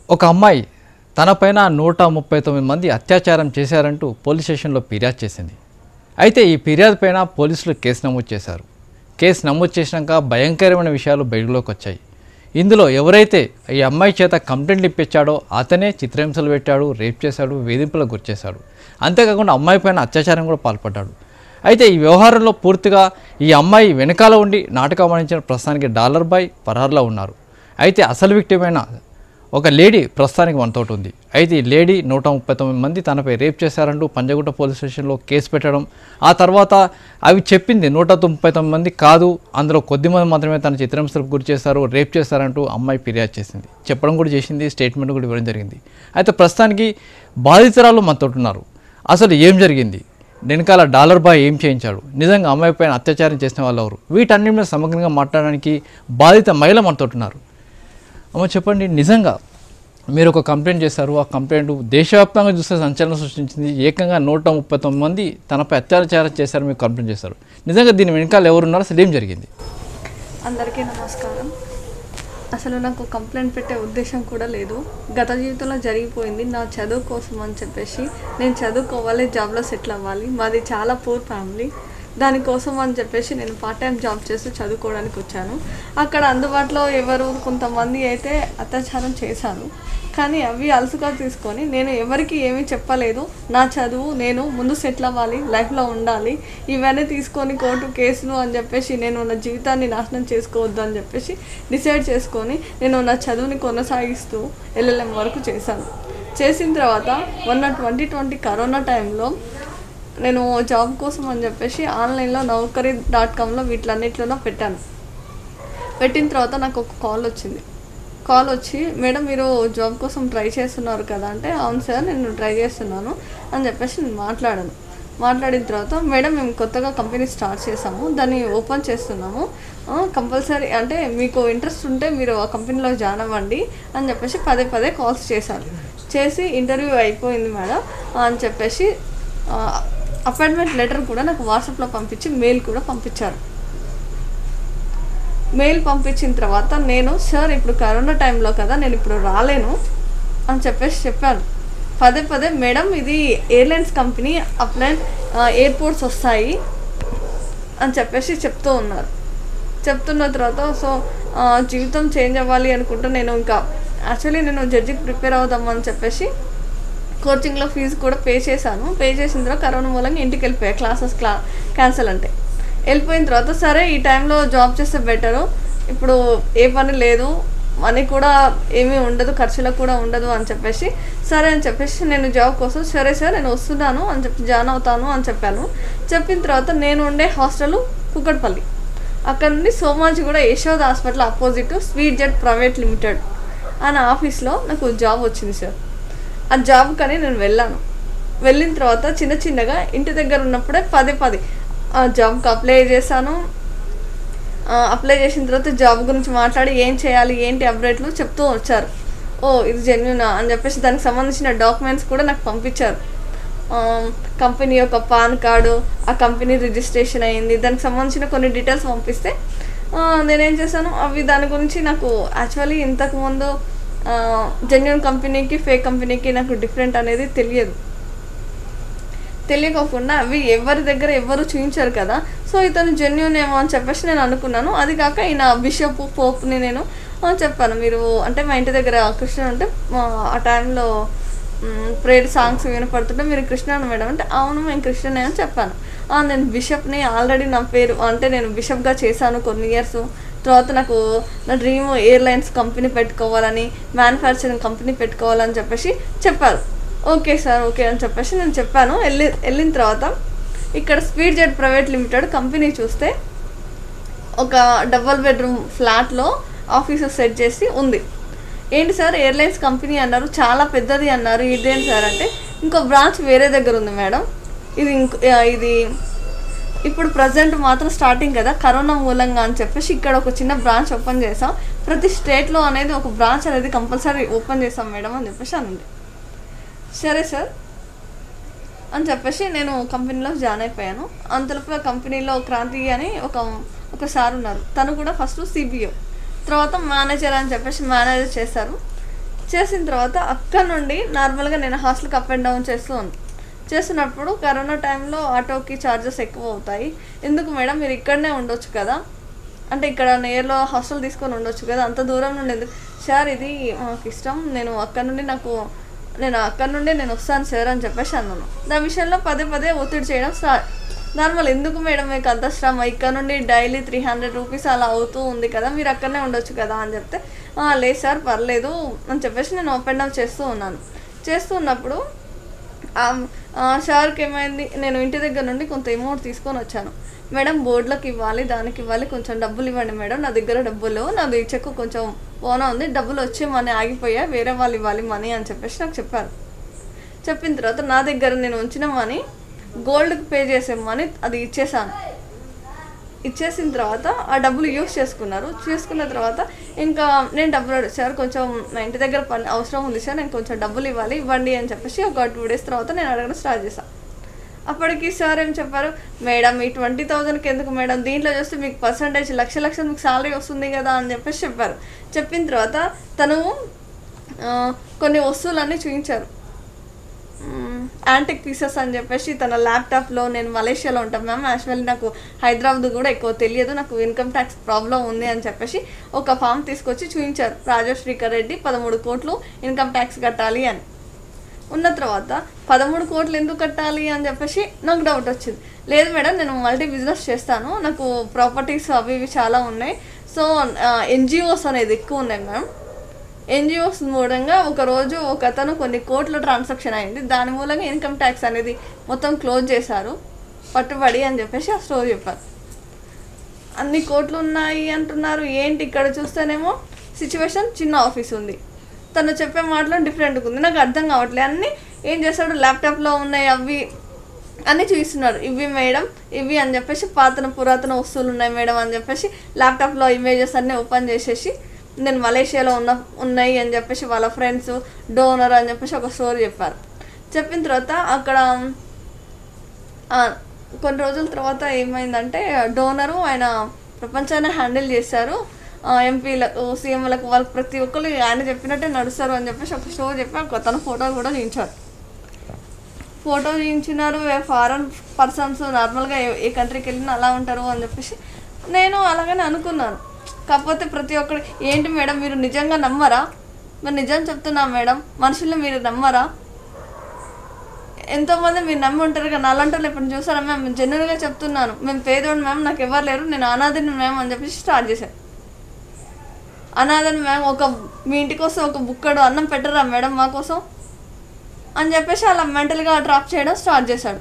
ఒక అమ్మాయి తనపైన నూట ముప్పై తొమ్మిది మంది అత్యాచారం చేశారంటూ పోలీస్ స్టేషన్లో ఫిర్యాదు చేసింది అయితే ఈ ఫిర్యాదు పైన పోలీసులు కేసు నమోదు చేశారు కేసు నమోదు చేసినాక భయంకరమైన విషయాలు బయటలోకి వచ్చాయి ఇందులో ఎవరైతే ఈ అమ్మాయి చేత కంప్లైంట్లు ఇప్పించాడో అతనే చిత్రహింసలు పెట్టాడు రేప్ చేశాడు వేధింపులకు గురిచేశాడు అంతేకాకుండా అమ్మాయి పైన అత్యాచారం కూడా పాల్పడ్డాడు అయితే ఈ వ్యవహారంలో పూర్తిగా ఈ అమ్మాయి వెనకాల ఉండి నాటకం ఆడించిన ప్రస్తుతానికి డాలర్ బాయ్ పరారులో ఉన్నారు అయితే అసలు విక్టిమ్ అయిన ఒక లేడీ ప్రస్తుతానికి మనతో ఉంది అయితే ఈ లేడీ నూట ముప్పై తొమ్మిది మంది తనపై రేప్ చేశారంటూ పంజగుట్ట పోలీస్ స్టేషన్లో కేసు పెట్టడం ఆ తర్వాత అవి చెప్పింది నూట ముప్పై తొమ్మిది మంది కాదు అందులో కొద్ది మంది మాత్రమే తన చిత్రహింసలకు గురి చేశారు రేప్ చేశారంటూ అమ్మాయి ఫిర్యాదు చేసింది చెప్పడం కూడా చేసింది స్టేట్మెంట్ కూడా ఇవ్వడం జరిగింది అయితే ప్రస్తుతానికి బాధితురాలు మనతో ఉన్నారు అసలు ఏం జరిగింది వెనకాల డాలర్ బాయ్ ఏం చేయించాడు నిజంగా అమ్మాయి పైన అత్యాచారం చేసిన వాళ్ళు ఎవరు వీటన్నిటి మీద సమగ్రంగా మాట్లాడడానికి బాధిత మహిళ మనతో ఉన్నారు అమ్మ చెప్పండి నిజంగా మీరు ఒక కంప్లైంట్ చేశారు ఆ కంప్లైంట్ దేశవ్యాప్తంగా చూస్తే సంచలనం సృష్టించింది ఏకంగా నూట ముప్పై తొమ్మిది మంది తనపై అత్యాచారం చేశారు మీరు కంప్లైంట్ చేశారు నిజంగా దీని వెనకాల ఎవరున్నారు అసలు ఏం జరిగింది అందరికీ నమస్కారం అసలు నాకు కంప్లైంట్ పెట్టే ఉద్దేశం కూడా లేదు గత జీవితంలో జరిగిపోయింది నా చదువు కోసం అని చెప్పేసి నేను చదువుకోవాలి జాబ్లో సెటిల్ అవ్వాలి మాది చాలా పూర్ ఫ్యామిలీ దానికోసం అని చెప్పేసి నేను పార్ట్ టైం జాబ్ చేస్తూ చదువుకోవడానికి వచ్చాను అక్కడ అందుబాటులో ఎవరు కొంతమంది అయితే అత్యాచారం చేశారు కానీ అవి అలసుగా తీసుకొని నేను ఎవరికి ఏమీ చెప్పలేదు నా చదువు నేను ముందు సెటిల్ అవ్వాలి లైఫ్లో ఉండాలి ఇవన్నీ తీసుకొని కోర్టు కేసులు అని చెప్పేసి నేను నా జీవితాన్ని నాశనం చేసుకోవద్దు అని చెప్పేసి డిసైడ్ చేసుకొని నేను నా చదువుని కొనసాగిస్తూ ఎల్ఎల్ఎం వరకు చేశాను చేసిన తర్వాత మొన్న ట్వంటీ ట్వంటీ కరోనా టైంలో నేను జాబ్ కోసం అని చెప్పేసి ఆన్లైన్లో నౌకరీ డాట్ కామ్లో వీటిలన్నిట్లోనో పెట్టాను పెట్టిన తర్వాత నాకు ఒక కాల్ వచ్చింది కాల్ వచ్చి మేడం మీరు జాబ్ కోసం ట్రై చేస్తున్నారు కదా అంటే అవును సార్ నేను ట్రై చేస్తున్నాను అని చెప్పేసి నేను మాట్లాడాను మాట్లాడిన తర్వాత మేడం మేము కొత్తగా కంపెనీ స్టార్ట్ చేసాము దాన్ని ఓపెన్ చేస్తున్నాము కంపల్సరీ అంటే మీకు ఇంట్రెస్ట్ ఉంటే మీరు ఆ కంపెనీలో జాయిన్ అవ్వండి అని చెప్పేసి పదే పదే కాల్స్ చేశారు చేసి ఇంటర్వ్యూ అయిపోయింది మేడం అని చెప్పేసి అపాయింట్మెంట్ లెటర్ కూడా నాకు వాట్సాప్లో పంపించి మెయిల్ కూడా పంపించారు మెయిల్ పంపించిన తర్వాత నేను సార్ ఇప్పుడు కరోనా టైంలో కదా నేను ఇప్పుడు రాలేను అని చెప్పేసి చెప్పాను పదే పదే మేడం ఇది ఎయిర్లైన్స్ కంపెనీ అప్లైన్ ఎయిర్పోర్ట్స్ వస్తాయి అని చెప్పేసి చెప్తూ ఉన్నారు చెప్తున్న తర్వాత సో ఆ, జీవితం చేంజ్ అవ్వాలి అనుకుంటే నేను ఇంకా యాక్చువల్లీ నేను జడ్జికి ప్రిపేర్ అవుదామని చెప్పేసి కోచింగ్లో ఫీజు కూడా పే చేశాను పే చేసిన తర్వాత కరోనా మూలంగా ఇంటికి వెళ్ళిపోయా క్లాసెస్ క్లా క్యాన్సిల్ అంటే వెళ్ళిపోయిన తర్వాత సరే ఈ టైంలో జాబ్ చేస్తే బెటరు ఇప్పుడు ఏ పని లేదు మనీ కూడా ఏమీ ఉండదు ఖర్చులకు కూడా ఉండదు అని చెప్పేసి సరే అని చెప్పేసి నేను జాబ్ కోసం సరే సార్ నేను వస్తున్నాను అని చెప్పి జాయిన్ అవుతాను అని చెప్పాను చెప్పిన తర్వాత నేను ఉండే హాస్టల్ కుక్కట్పల్లి అక్కడ నుండి సోమాజి కూడా Yashoda hospital opposite speed jet private limited అనే ఆఫీస్లో నాకు జాబ్ వచ్చింది సార్ ఆ జాబ్ కానీ నేను వెళ్ళాను వెళ్ళిన తర్వాత చిన్న చిన్నగా ఇంటి దగ్గర ఉన్నప్పుడే పదే పదే ఆ జాబ్కి అప్లై చేశాను ఆ, అప్లై చేసిన తర్వాత జాబ్ గురించి మాట్లాడి ఏం చేయాలి ఏంటి అప్డేట్లు చెప్తూ వచ్చారు ఓ ఇది జెన్యునా అని చెప్పేసి దానికి సంబంధించిన డాక్యుమెంట్స్ కూడా నాకు పంపించారు ఆ, కంపెనీ యొక్క పాన్ కార్డు ఆ కంపెనీ రిజిస్ట్రేషన్ అయ్యింది దానికి సంబంధించిన కొన్ని డీటెయిల్స్ పంపిస్తే ఆ, నేనేం చేశాను అవి దాని గురించి నాకు యాక్చువల్లీ ఇంతకుముందు జెన్యున్ కంపెనీకి ఫేక్ కంపెనీకి నాకు డిఫరెంట్ అనేది తెలియదు తెలియకోకుండా అవి ఎవరి దగ్గర ఎవరు చూపించారు కదా సో ఇతను జెన్యున్ ఏమో అని చెప్పేసి నేను అనుకున్నాను అది కాక ఈయన బిషప్ పోప్ని నేను ఆ, చెప్పాను మీరు అంటే మా ఇంటి దగ్గర కృష్ణ ఉంటే ఆ, ఆ టైంలో ప్రేయర్ సాంగ్స్ వినపడుతుంటే మీరు కృష్ణ మేడం అంటే అవును మేము కృష్ణనే అని చెప్పాను "ఆ, నేను బిషప్ని ఆల్రెడీ నా పేరు అంటే నేను బిషప్గా చేశాను కొన్ని ఇయర్స్ తర్వాత నాకు నా డ్రీమ్ ఎయిర్లైన్స్ కంపెనీ పెట్టుకోవాలని మ్యానుఫ్యాక్చరింగ్ కంపెనీ పెట్టుకోవాలని చెప్పేసి చెప్పారు ఓకే సార్ ఓకే అని చెప్పేసి నేను చెప్పాను వెళ్ళి వెళ్ళిన తర్వాత ఇక్కడ speed jet private limited company చూస్తే ఒక డబల్ బెడ్రూమ్ ఫ్లాట్లో ఆఫీసెస్ సెట్ చేసి ఉంది ఏంటి సార్ ఎయిర్లైన్స్ కంపెనీ అన్నారు చాలా పెద్దది అన్నారు ఇదేంటి సార్ అంటే ఇంకో బ్రాంచ్ వేరే దగ్గర ఉంది మేడం ఇది ఇంకో ఆ, ఇది ఇప్పుడు ప్రజెంట్ మాత్రం స్టార్టింగ్ కదా కరోనా మూలంగా అని చెప్పేసి ఇక్కడ ఒక చిన్న బ్రాంచ్ ఓపెన్ చేసాం ప్రతి స్టేట్లో అనేది ఒక బ్రాంచ్ అనేది కంపల్సరీ ఓపెన్ చేసాం మేడం అని చెప్పేసి అనండి సరే సార్ అని చెప్పేసి నేను కంపెనీలో జాయిన్ అయిపోయాను అంతలోపు ఆ కంపెనీలో క్రాంతి అని ఒక ఒక సార్ ఉన్నారు తను కూడా ఫస్ట్ సిబిఓ తర్వాత మేనేజర్ అని చెప్పేసి మేనేజర్ చేశారు చేసిన తర్వాత అక్కడ నుండి నార్మల్గా నేను హాస్టల్కి అప్ అండ్ డౌన్ చేస్తూ ఉన్నాను చేస్తున్నప్పుడు కరోనా టైంలో ఆటోకి ఛార్జెస్ ఎక్కువ అవుతాయి ఎందుకు మేడం మీరు ఇక్కడనే ఉండొచ్చు కదా అంటే ఇక్కడ నియర్లో హాస్టల్ తీసుకొని ఉండొచ్చు కదా అంత దూరం నుండి ఎందుకు సార్ ఇది మాకు ఇష్టం నేను అక్కడ నుండి నాకు నేను అక్కడ నుండి నేను వస్తాను సార్ అని చెప్పేసి అన్నాను దాని విషయంలో పదే పదే ఒత్తిడి చేయడం స్టార్ట్ నార్మల్ ఎందుకు మేడం మీకు అంత శ్రమ ఇక్కడ నుండి డైలీ త్రీ హండ్రెడ్ రూపీస్ అలా అవుతూ ఉంది కదా మీరు అక్కడనే ఉండొచ్చు కదా అని చెప్తే "ఆ, లేదు సార్ పర్లేదు అని చెప్పేసి నేను ఓపెన్ డౌన్ చేస్తూ ఉన్నాను చేస్తూ ఉన్నప్పుడు ఆ- ఆ సార్కి ఏమైంది నేను ఇంటి దగ్గర నుండి కొంత అమౌంట్ తీసుకొని వచ్చాను మేడం బోర్డులకు ఇవ్వాలి దానికి ఇవ్వాలి కొంచెం డబ్బులు ఇవ్వండి మేడం నా దగ్గర డబ్బులు లేవు నాది చెక్కు కొంచెం పోనా ఉంది డబ్బులు వచ్చి మనీ ఆగిపోయా వేరే వాళ్ళు ఇవ్వాలి మనీ అని చెప్పేసి నాకు చెప్పారు చెప్పిన తర్వాత నా దగ్గర నేను ఉంచిన మనీ గోల్డ్కి పే చేసే మనీ అది ఇచ్చేసాను ఇచ్చేసిన తర్వాత ఆ డబ్బులు యూస్ చేసుకున్నారు చేసుకున్న తర్వాత ఇంకా నేను డబ్బులు అడిగాను, సార్ కొంచెం నా ఇంటి దగ్గర పని అవసరం ఉంది సార్ నేను కొంచెం డబ్బులు ఇవ్వాలి ఇవ్వండి అని చెప్పేసి ఒక టూ డేస్ తర్వాత నేను అడగడం స్టార్ట్ చేశాను అప్పటికి సార్ ఏం చెప్పారు మేడం ఈ ట్వంటీ థౌజండ్కి ఎందుకు మేడం దీంట్లో చూస్తే మీకు పర్సంటేజ్ లక్ష లక్షలు మీకు సాలరీ వస్తుంది కదా అని చెప్పేసి చెప్పారు చెప్పిన తర్వాత తను ఆ, కొన్ని వస్తువులన్నీ చూపించారు యాంటిక్ పీసెస్ అని చెప్పేసి తన ల్యాప్టాప్లో నేను మలేషియాలో ఉంటాను మ్యామ్ యాక్చువల్లీ నాకు హైదరాబాద్ కూడా ఎక్కువ తెలియదు నాకు ఇన్కమ్ ట్యాక్స్ ప్రాబ్లం ఉంది అని చెప్పేసి ఒక ఫామ్ తీసుకొచ్చి చూపించారు రాజశ్రీకర్ రెడ్డి పదమూడు కోట్లు ఇన్కమ్ ట్యాక్స్ కట్టాలి అని ఉన్న తర్వాత పదమూడు కోట్లు ఎందుకు కట్టాలి అని చెప్పేసి నాకు డౌట్ వచ్చింది లేదు మేడం నేను మల్టీ బిజినెస్ చేస్తాను నాకు ప్రాపర్టీస్ అవి ఇవి చాలా ఉన్నాయి సో ఎన్జిఓస్ అనేది ఎక్కువ ఉన్నాయి మ్యామ్ ఎన్జిఓస్ మూలంగా ఒక రోజు ఒక అతను కొన్ని కోట్ల ట్రాన్సాక్షన్ అయింది దాని మూలంగా ఇన్కమ్ ట్యాక్స్ అనేది మొత్తం క్లోజ్ చేశారు పట్టుబడి అని చెప్పేసి ఆ స్టోరీ చెప్పారు అన్ని కోట్లు ఉన్నాయి అంటున్నారు ఏంటి ఇక్కడ చూస్తేనేమో సిచ్యువేషన్ చిన్న ఆఫీస్ ఉంది తను చెప్పే మాటలు డిఫరెంట్గా ఉంది నాకు అర్థం కావట్లేదు అన్నీ ఏం చేస్తాడు ల్యాప్టాప్లో ఉన్నాయి అవి అన్నీ చూపిస్తున్నారు ఇవి మేడం ఇవి అని చెప్పేసి పాతన పురాతన వస్తువులు ఉన్నాయి మేడం అని చెప్పేసి ల్యాప్టాప్లో ఇమేజెస్ అన్నీ ఓపెన్ చేసేసి నేను మలేషియాలో ఉన్న ఉన్నాయి అని చెప్పేసి వాళ్ళ ఫ్రెండ్స్ డోనర్ అని చెప్పేసి ఒక స్టోరీ చెప్పారు చెప్పిన తర్వాత అక్కడ ఆ, కొన్ని రోజుల తర్వాత ఏమైందంటే డోనరు ఆయన ప్రపంచాన్ని హ్యాండిల్ చేశారు ఎంపీలకు సీఎంలకు వాళ్ళకి ప్రతి ఒక్కరు ఆయన చెప్పినట్టే నడుస్తారు అని చెప్పేసి ఒక షో చెప్పి ఒక తన ఫోటోలు కూడా చూపించారు ఫోటో చూపించినారు ఫారెన్ పర్సన్స్ నార్మల్గా ఏ- ఏ కంట్రీకి వెళ్ళినా అలా ఉంటారు అని చెప్పేసి నేను అలాగనే అనుకున్నాను కాకపోతే ప్రతి ఒక్కరు ఏంటి మేడం మీరు నిజంగా నమ్మరా మరి నిజం చెప్తున్నా మేడం మనుషుల్ని మీరు నమ్మరా ఎంతోమంది మీరు నమ్మి ఉంటారు కదా అలాంటి వాళ్ళు ఇప్పుడు చూసారా మ్యామ్ మేము జనరల్గా చెప్తున్నాను మేము పేదోడు మ్యామ్ నాకు ఎవరు లేరు నేను అనాథని మ్యామ్ అని చెప్పేసి స్టార్ట్ చేశాను అనాథని మ్యామ్ ఒక మీ ఇంటి కోసం ఒక బుక్కడు అన్నం పెట్టరా మేడం మా కోసం అని చెప్పేసి అలా మెంటల్గా డ్రాప్ చేయడం స్టార్ట్ చేశాడు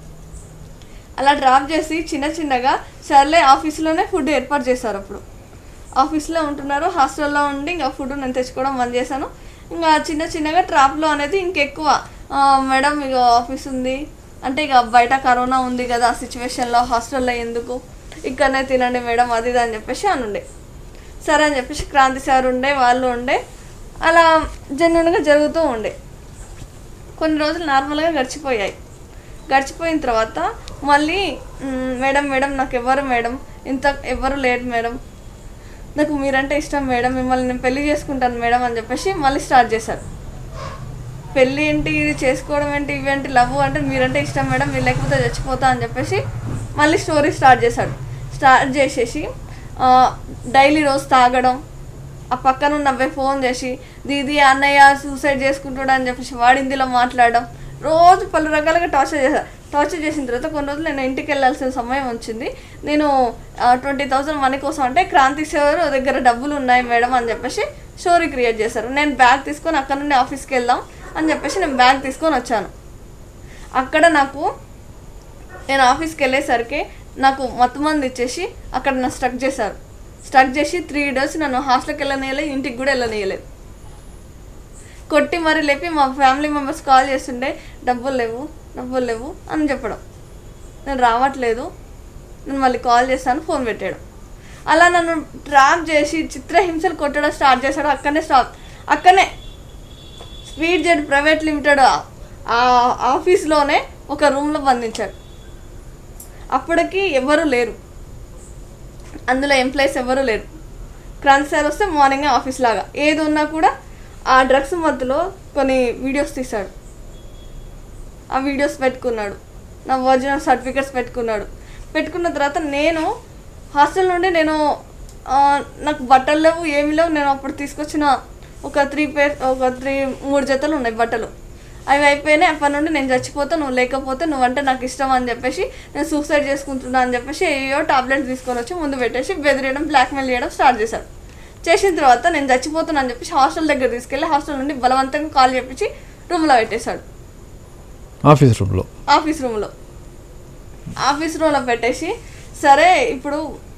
అలా డ్రాప్ చేసి చిన్న చిన్నగా సర్లే ఆఫీస్లోనే ఫుడ్ ఏర్పాటు చేశారు అప్పుడు ఆఫీస్లో ఉంటున్నారు హాస్టల్లో ఉండి ఇంకా ఫుడ్ నేను తెచ్చుకోవడం బంద్ చేశాను ఇంకా చిన్న చిన్నగా ట్రాప్లో అనేది ఇంకెక్కువ ఆ, మేడం ఇక ఆఫీస్ ఉంది అంటే ఇక బయట కరోనా ఉంది కదా ఆ సిచ్యువేషన్లో హాస్టల్లో ఎందుకు ఇక్కడనే తినండి మేడం అది ఇది అని చెప్పేసి అనుండే సరే అని చెప్పేసి క్రాంతి సార్ ఉండే వాళ్ళు ఉండే అలా జెన్యున్గా జరుగుతూ ఉండే కొన్ని రోజులు నార్మల్గా గడిచిపోయాయి గడిచిపోయిన తర్వాత మళ్ళీ "మ్, మేడం మేడం నాకు ఎవరు మేడం ఇంత ఎవరు లేరు మేడం నాకు మీరంటే ఇష్టం మేడం మిమ్మల్ని నేను పెళ్లి చేసుకుంటాను మేడం అని చెప్పేసి మళ్ళీ స్టార్ట్ చేశారు పెళ్ళి ఏంటి ఇది చేసుకోవడం ఏంటి ఇవేంటి లవ్ అంటే మీరంటే ఇష్టం మేడం మీరు లేకపోతే చచ్చిపోతా అని చెప్పేసి మళ్ళీ స్టోరీ స్టార్ట్ చేశాడు స్టార్ట్ చేసేసి ఆ, డైలీ రోజు తాగడం ఆ పక్కన ఉన్న అబ్బాయి ఫోన్ చేసి దీది అన్నయ్య సూసైడ్ చేసుకుంటాడు అని చెప్పేసి వాడి హిందీలో మాట్లాడడం రోజు పలు రకాలుగా టార్చర్ చేశారు టార్చర్ చేసిన తర్వాత కొన్ని రోజులు నేను ఇంటికి వెళ్ళాల్సిన సమయం వచ్చింది నేను ట్వంటీ థౌసండ్ మనీ కోసం అంటే క్రాంతి సార్ దగ్గర డబ్బులు ఉన్నాయి మేడం అని చెప్పేసి స్టోరీ క్రియేట్ చేశారు నేను బ్యాగ్ తీసుకొని అక్కడ నుండి ఆఫీస్కి వెళ్దాం అని చెప్పేసి నేను బ్యాగ్ తీసుకొని వచ్చాను అక్కడ నాకు నేను ఆఫీస్కి వెళ్ళేసరికి నాకు మత్తు మంది ఇచ్చేసి అక్కడ నన్ను స్టక్ చేశారు స్టక్ చేసి త్రీ డేస్ నన్ను హాస్టల్కి వెళ్ళనియలేదు ఇంటికి కూడా వెళ్ళనియలేదు కొట్టి మరి లేపి మా ఫ్యామిలీ మెంబర్స్ కాల్ చేస్తుండే డబ్బులు లేవు డబ్బులు లేవు అని చెప్పడం నేను రావట్లేదు నేను మళ్ళీ కాల్ చేస్తాను ఫోన్ పెట్టాడు అలా నన్ను ట్రాప్ చేసి చిత్రహింసలు కొట్టడం స్టార్ట్ చేశాడు అక్కడనే స్టాప్ అక్కడనే స్పీడ్ జెట్ ప్రైవేట్ లిమిటెడ్ ఆ ఆఫీస్లోనే ఒక రూమ్లో బంధించాడు అప్పటికి ఎవరు లేరు అందులో ఎంప్లాయీస్ ఎవరు లేరు క్రాంతి సార్ వస్తే మార్నింగ్ ఆఫీస్ లాగా ఏది ఉన్నా కూడా ఆ డ్రగ్స్ మధ్యలో కొన్ని వీడియోస్ తీశాడు ఆ వీడియోస్ పెట్టుకున్నాడు నా ఒరిజినల్ సర్టిఫికెట్స్ పెట్టుకున్నాడు పెట్టుకున్న తర్వాత నేను హాస్టల్ నుండి నేను ఆ, నాకు బట్టలు లేవు ఏమీ లేవు నేను అప్పుడు తీసుకొచ్చిన ఒక త్రీ పేర్ ఒక త్రీ మూడు జతలు ఉన్నాయి బట్టలు అవి అయిపోయినాయి అప్పటి నుండి నేను చచ్చిపోతా నువ్వు లేకపోతే నువ్వంటే నాకు ఇష్టం అని చెప్పేసి నేను సూసైడ్ చేసుకుంటున్నా అని చెప్పేసి ఏయో టాబ్లెట్స్ తీసుకొని వచ్చి ముందు పెట్టేసి బెదిరియడం బ్లాక్మెయిల్ చేయడం స్టార్ట్ చేశాడు చేసిన తర్వాత నేను చచ్చిపోతున్నా అని చెప్పేసి హాస్టల్ దగ్గర తీసుకెళ్ళి హాస్టల్ నుండి బలవంతంగా కాల్ చెప్పించి రూమ్లో పెట్టేశాడు ఆఫీస్ రూమ్లో ఆఫీస్ రూమ్లో ఆఫీస్ రూమ్లో పెట్టేసి సరే ఇప్పుడు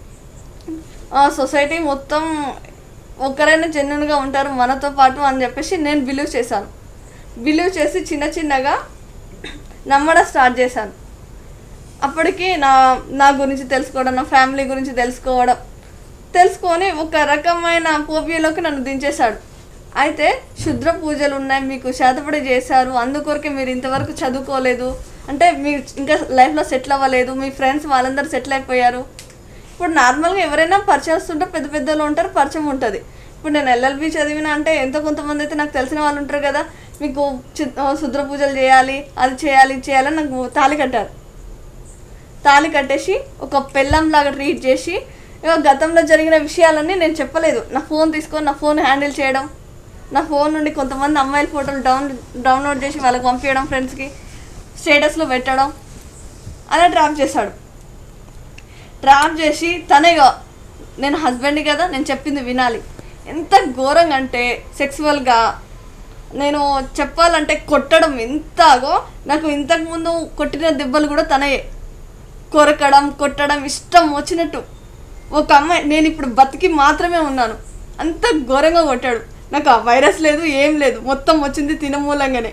ఆ సొసైటీ మొత్తం ఒక్కరైనా జెన్యున్గా ఉంటారు మనతో పాటు అని చెప్పేసి నేను బిలీవ్ చేశాను బిలీవ్ చేసి చిన్న చిన్నగా నమ్మడం స్టార్ట్ చేశాను అప్పటికి నా నా గురించి తెలుసుకోవడం నా ఫ్యామిలీ గురించి తెలుసుకోవడం తెలుసుకొని ఒక రకమైన పోపియలోకి నన్ను దించేశాడు అయితే శుద్ర పూజలు ఉన్నాయి మీకు శాతపడి చేశారు అందుకొరకే మీరు ఇంతవరకు చదువుకోలేదు అంటే మీరు ఇంకా లైఫ్లో సెటిల్ అవ్వలేదు మీ ఫ్రెండ్స్ వాళ్ళందరూ సెటిల్ అయిపోయారు ఇప్పుడు నార్మల్గా ఎవరైనా పరిచయం వస్తుంటే పెద్ద పెద్దలు ఉంటారు పరిచయం ఉంటుంది ఇప్పుడు నేను ఎల్ఎల్బి చదివిన అంటే ఎంతో కొంతమంది అయితే నాకు తెలిసిన వాళ్ళు ఉంటారు కదా మీకు చి- ఆ, శుద్ర పూజలు చేయాలి అది చేయాలి ఇది చేయాలని నాకు తాళి కట్టారు తాళి కట్టేసి ఒక పెళ్ళంలాగా ట్రీట్ చేసి ఇక గతంలో జరిగిన విషయాలన్నీ నేను చెప్పలేదు నా ఫోన్ తీసుకొని నా ఫోన్ హ్యాండిల్ చేయడం నా ఫోన్ నుండి కొంతమంది అమ్మాయిల ఫోటోలు డౌన్ డౌన్లోడ్ చేసి వాళ్ళకి పంపించడం ఫ్రెండ్స్కి స్టేటస్లో పెట్టడం అలా ట్రాప్ చేశాడు ట్రాప్ చేసి తనే ఇక నేను హస్బెండ్ కదా నేను చెప్పింది వినాలి ఎంత ఘోరంగా అంటే సెక్సువల్గా నేను చెప్పాలంటే కొట్టడం ఎంతగో నాకు ఇంతకుముందు కొట్టిన దెబ్బలు కూడా తనయే కొరకడం కొట్టడం ఇష్టం వచ్చినట్టు ఒక అమ్మాయి నేను ఇప్పుడు బతికి మాత్రమే ఉన్నాను అంత ఘోరంగా కొట్టాడు నాకు ఆ వైరస్ లేదు ఏం లేదు మొత్తం వచ్చింది తినమూలంగానే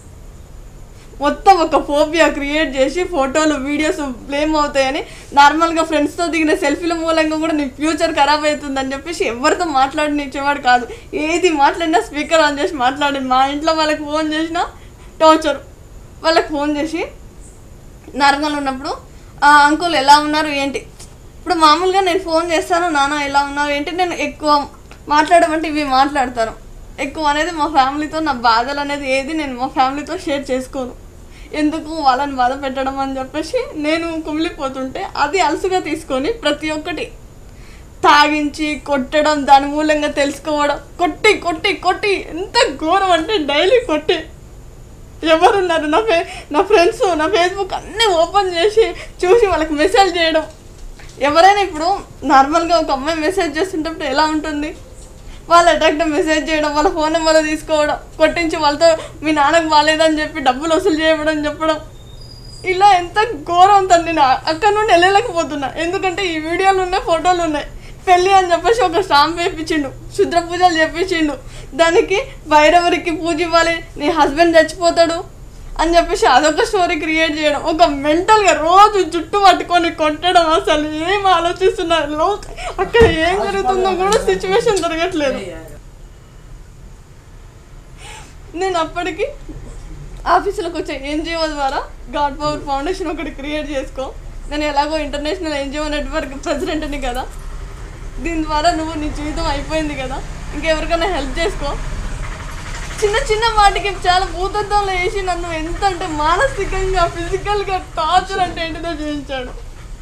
మొత్తం ఒక ఫోబియా క్రియేట్ చేసి ఫోటోలు వీడియోస్ బ్లేమ్ అవుతాయని నార్మల్గా ఫ్రెండ్స్తో దిగిన సెల్ఫీల మూలంగా కూడా నీ ఫ్యూచర్ ఖరాబ్ అవుతుందని చెప్పేసి ఎవరితో మాట్లాడనిచ్చేవాడు కాదు ఏది మాట్లాడినా స్పీకర్ ఆన్ చేసి మాట్లాడి మా ఇంట్లో వాళ్ళకి ఫోన్ చేసినా టార్చర్ వాళ్ళకి ఫోన్ చేసి నార్మల్ ఉన్నప్పుడు "ఆ, అంకుల్ ఎలా ఉన్నారు ఏంటి ఇప్పుడు మామూలుగా నేను ఫోన్ చేస్తాను నాన్న ఎలా ఉన్నారు ఏంటి నేను ఎక్కువ మాట్లాడమంటే ఇవి మాట్లాడతాను ఎక్కువ అనేది మా ఫ్యామిలీతో నా బాధలు అనేది ఏది నేను మా ఫ్యామిలీతో షేర్ చేసుకోను ఎందుకు వాళ్ళని బాధ పెట్టడం అని చెప్పేసి నేను కుమిలిపోతుంటే అది అలసుగా తీసుకొని ప్రతి ఒక్కటి తాగించి కొట్టడం దాని మూలంగా తెలుసుకోవడం కొట్టి కొట్టి కొట్టి ఎంత ఘోరం అంటే డైలీ కొట్టి ఎవరున్నారు నా ఫే నా ఫ్రెండ్స్ నా ఫేస్బుక్ అన్నీ ఓపెన్ చేసి చూసి వాళ్ళకి మెసేజ్ చేయడం ఎవరైనా ఇప్పుడు నార్మల్గా ఒక అమ్మాయి మెసేజ్ చేస్తుంటప్పుడు ఎలా ఉంటుంది వాళ్ళ అట్రాక్ట్ మెసేజ్ చేయడం వాళ్ళ ఫోన్ నెంబర్ తీసుకోవడం కొట్టించి వాళ్ళతో మీ నాన్నకు బాగాలేదని చెప్పి డబ్బులు వసూలు చేయడం చెప్పడం ఇలా ఎంత ఘోరం తను నేను అక్కడ నుండి వెళ్ళలేకపోతున్నా ఎందుకంటే ఈ వీడియోలు ఉన్నాయి ఫోటోలు ఉన్నాయి పెళ్ళి అని చెప్పేసి ఒక స్టాంప్ వేయించిండు శుద్ర పూజలు చేపించిండు దానికి భైరవరికి పూజ ఇవ్వాలి నీ హస్బెండ్ చచ్చిపోతాడు అని చెప్పేసి అదొక స్టోరీ క్రియేట్ చేయడం ఒక మెంటల్గా రోజు జుట్టు పట్టుకొని కొట్టడం అసలు ఏం ఆలోచిస్తున్నారు లో అక్కడ ఏం జరుగుతుందో కూడా సిచ్యువేషన్ జరగట్లేదు నేను అప్పటికి ఆఫీసులోకి వచ్చే ఎన్జిఓ ద్వారా గాడ్ పవర్ ఫౌండేషన్ ఒకటి క్రియేట్ చేసుకో నేను ఎలాగో ఇంటర్నేషనల్ ఎన్జిఓ నెట్వర్క్ ప్రెసిడెంట్ని కదా దీని ద్వారా నువ్వు నీ జీవితం అయిపోయింది కదా ఇంకెవరికైనా హెల్ప్ చేసుకో చిన్న చిన్న వాటికి చాలా భూతత్వంలో వేసి నన్ను ఎంత అంటే మానసికంగా ఫిజికల్గా టార్చర్ అంటే ఏంటిదో చేయించాడు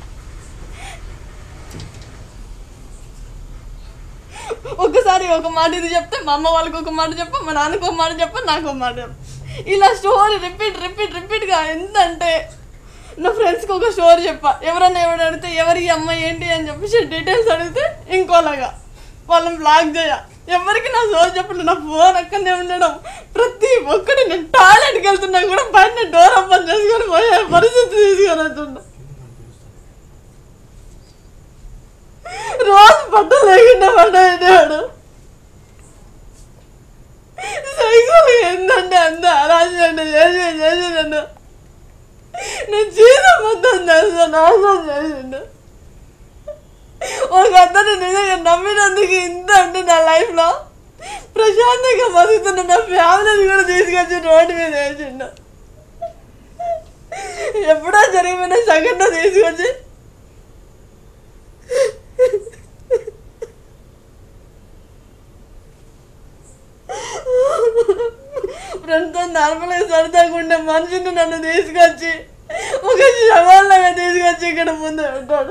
ఒకసారి ఒక మాట ఇది చెప్తే మా అమ్మ వాళ్ళకి ఒక మాట చెప్ప మా నాన్నకి ఒక మాట చెప్ప నాకు ఒక మాట చెప్ప ఇలా స్టోరీ రిపీట్ రిపీట్ రిపీట్గా ఎంత అంటే నా ఫ్రెండ్స్కి ఒక స్టోరీ చెప్పా ఎవరైనా ఎవరు అడిగితే ఎవరి ఈ అమ్మాయి ఏంటి అని చెప్పేసి డీటెయిల్స్ అడిగితే ఇంకోలాగా వాళ్ళని బ్లాక్ చేయ ఎవరికి నా స్టోరీ చెప్పండి నా ఫోన్ అక్కడనే ఉండడం ప్రతి ఒక్కటి నేను టాయిలెట్కి వెళ్తున్నా కూడా బయట డోర్ ఓపెన్ చేసుకొని పోయే పరిస్థితి తీసుకొని వెళ్తున్నా రోజు బట్టలు లేకుండా పడ్డాడు సైకిల్ ఏంటంటే అంత అరాజండి చేసి చేసి నన్ను నా జీవితం మొత్తం తెలుసు నాశనం చేసిండు ఒక అతను నిజంగా నమ్మినందుకు ఇంత అంటే నా లైఫ్లో ప్రశాంతంగా బతుకుతున్న నా ఫ్యామిలీని కూడా తీసుకొచ్చి రోడ్డు మీద వేసిండు ఎప్పుడో జరిగిపోయిన సంఘటన తీసుకొచ్చి ఫ్రెండ్తో నార్మల్గా సరదాగా ఉండే మనిషిని నన్ను తీసుకొచ్చి ఒక శవాల్లాగా తీసుకొచ్చి ఇక్కడ ముందు పెట్టాడు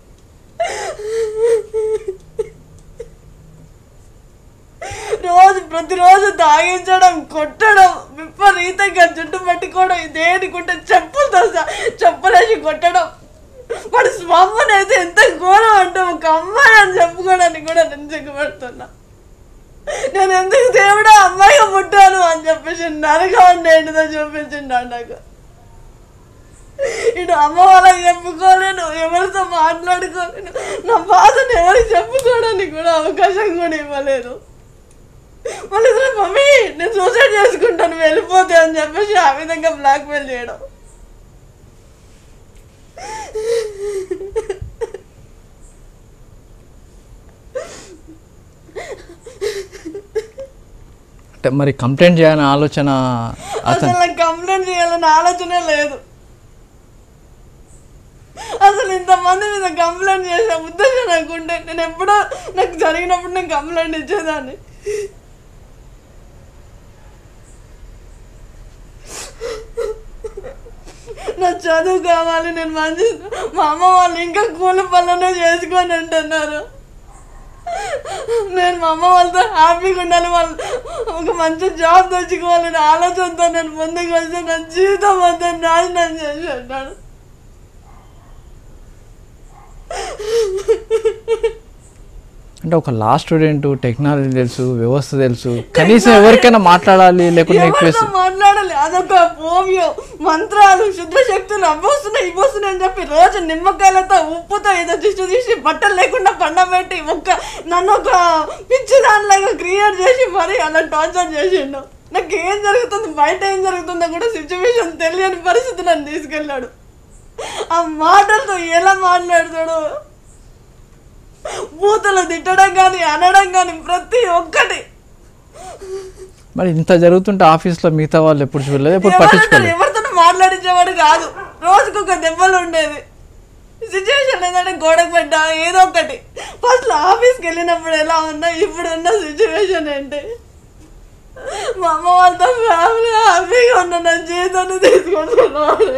రోజు ప్రతిరోజు తాగించడం కొట్టడం విపరీతంగా జుట్టు పట్టుకోవడం దేనికుంటే చెప్పులతో సహా చెప్పులేసి కొట్టడం వాడు స్వమ్మని అయితే ఎంత ఘోరం అంటే ఒక అమ్మాయి అని చెప్పుకోవడానికి కూడా నేను సిగ్గుపడుతున్నా నేను ఎందుకు దేవుడా అమ్మాయిగా పుట్టాను అని చెప్పేసి నరగా ఉండే ఏంటిదో చూపించిండు నాకు ఇటు అమ్మ వాళ్ళకి చెప్పుకోలేను ఎవరితో మాట్లాడుకోలేను నా బాధను ఎవరికి చెప్పుకోవడానికి కూడా అవకాశం కూడా ఇవ్వలేదు మళ్ళీ ఇద్దరు మమ్మీ నేను సూసైడ్ చేసుకుంటాను వెళ్ళిపోతే అని చెప్పేసి ఆ విధంగా బ్లాక్మెయిల్ చేయడం అంటే మరి కంప్లైంట్ చేయాలనే ఆలోచన అసలు నాకు కంప్లైంట్ చేయాలన్న ఆలోచనే లేదు అసలు ఇంతమంది మీద కంప్లైంట్ చేసే ఉద్దేశం నాకు ఉండే నేను ఎప్పుడో నాకు జరిగినప్పుడు నేను కంప్లైంట్ ఇచ్చేదాన్ని నా చదువు కావాలి నేను మంచి మా అమ్మ వాళ్ళు ఇంకా కూలి పనులనే చేసుకొని అంటున్నారు నేను మా అమ్మ వాళ్ళతో హ్యాపీగా ఉండాలి వాళ్ళు ఒక మంచి జాబ్ తెచ్చుకోవాలని ఆలోచనతో నేను ముందుకు వస్తే నా జీవితం అంతా నాశనం చేసి ఉంటాను అంటే ఒక లా స్టూడెంట్ టెక్నాలజీ తెలుసు వ్యవస్థ తెలుసు కనీసం ఎవరికైనా మాట్లాడాలి లేకుంటే ఎవరితో రిక్వెస్ట్ మాట్లాడాలి అదొక పోవ్యం మంత్రాలు శుద్ధ శక్తులు అవ్వస్తున్నాయి ఇవ్వస్తున్నాయి అని చెప్పి రోజు నిమ్మకాయలతో ఉప్పుతో ఏదో దిష్టి తీసి బట్టలు లేకుండా పండబెట్టి ఒక్క నన్ను ఒక పిచ్చి దానిలాగా క్రియేట్ చేసి మరి అలా టార్చర్ చేసిండు నాకు ఏం జరుగుతుంది బయట ఏం జరుగుతుందో కూడా సిచ్యువేషన్ తెలియని పరిస్థితి నన్ను తీసుకెళ్ళాడు ఆ మాటలతో ఎలా మాట్లాడతాడు బూతులు తిట్టడం కానీ అనడం కానీ ప్రతి ఒక్కటి మరి ఇంత జరుగుతుంటే ఆఫీస్లో మిగతా వాళ్ళు ఎప్పుడు చూడలేదు ఎప్పుడు ఎవరితో పట్టించుకోలేదు ఎవరితో మాట్లాడించేవాడు కాదు రోజుకు ఒక దెబ్బలు ఉండేది సిచ్యువేషన్ ఏంటంటే గోడకు పెట్టా ఏదో ఒకటి ఫస్ట్ ఆఫీస్కి వెళ్ళినప్పుడు ఎలా ఉన్నా ఇప్పుడు ఉన్న సిచ్యువేషన్ ఏంటి మా అమ్మ వాళ్ళతో ఫ్యామిలీ హ్యాపీగా ఉన్న నా జీవితాన్ని తీసుకుంటున్నాను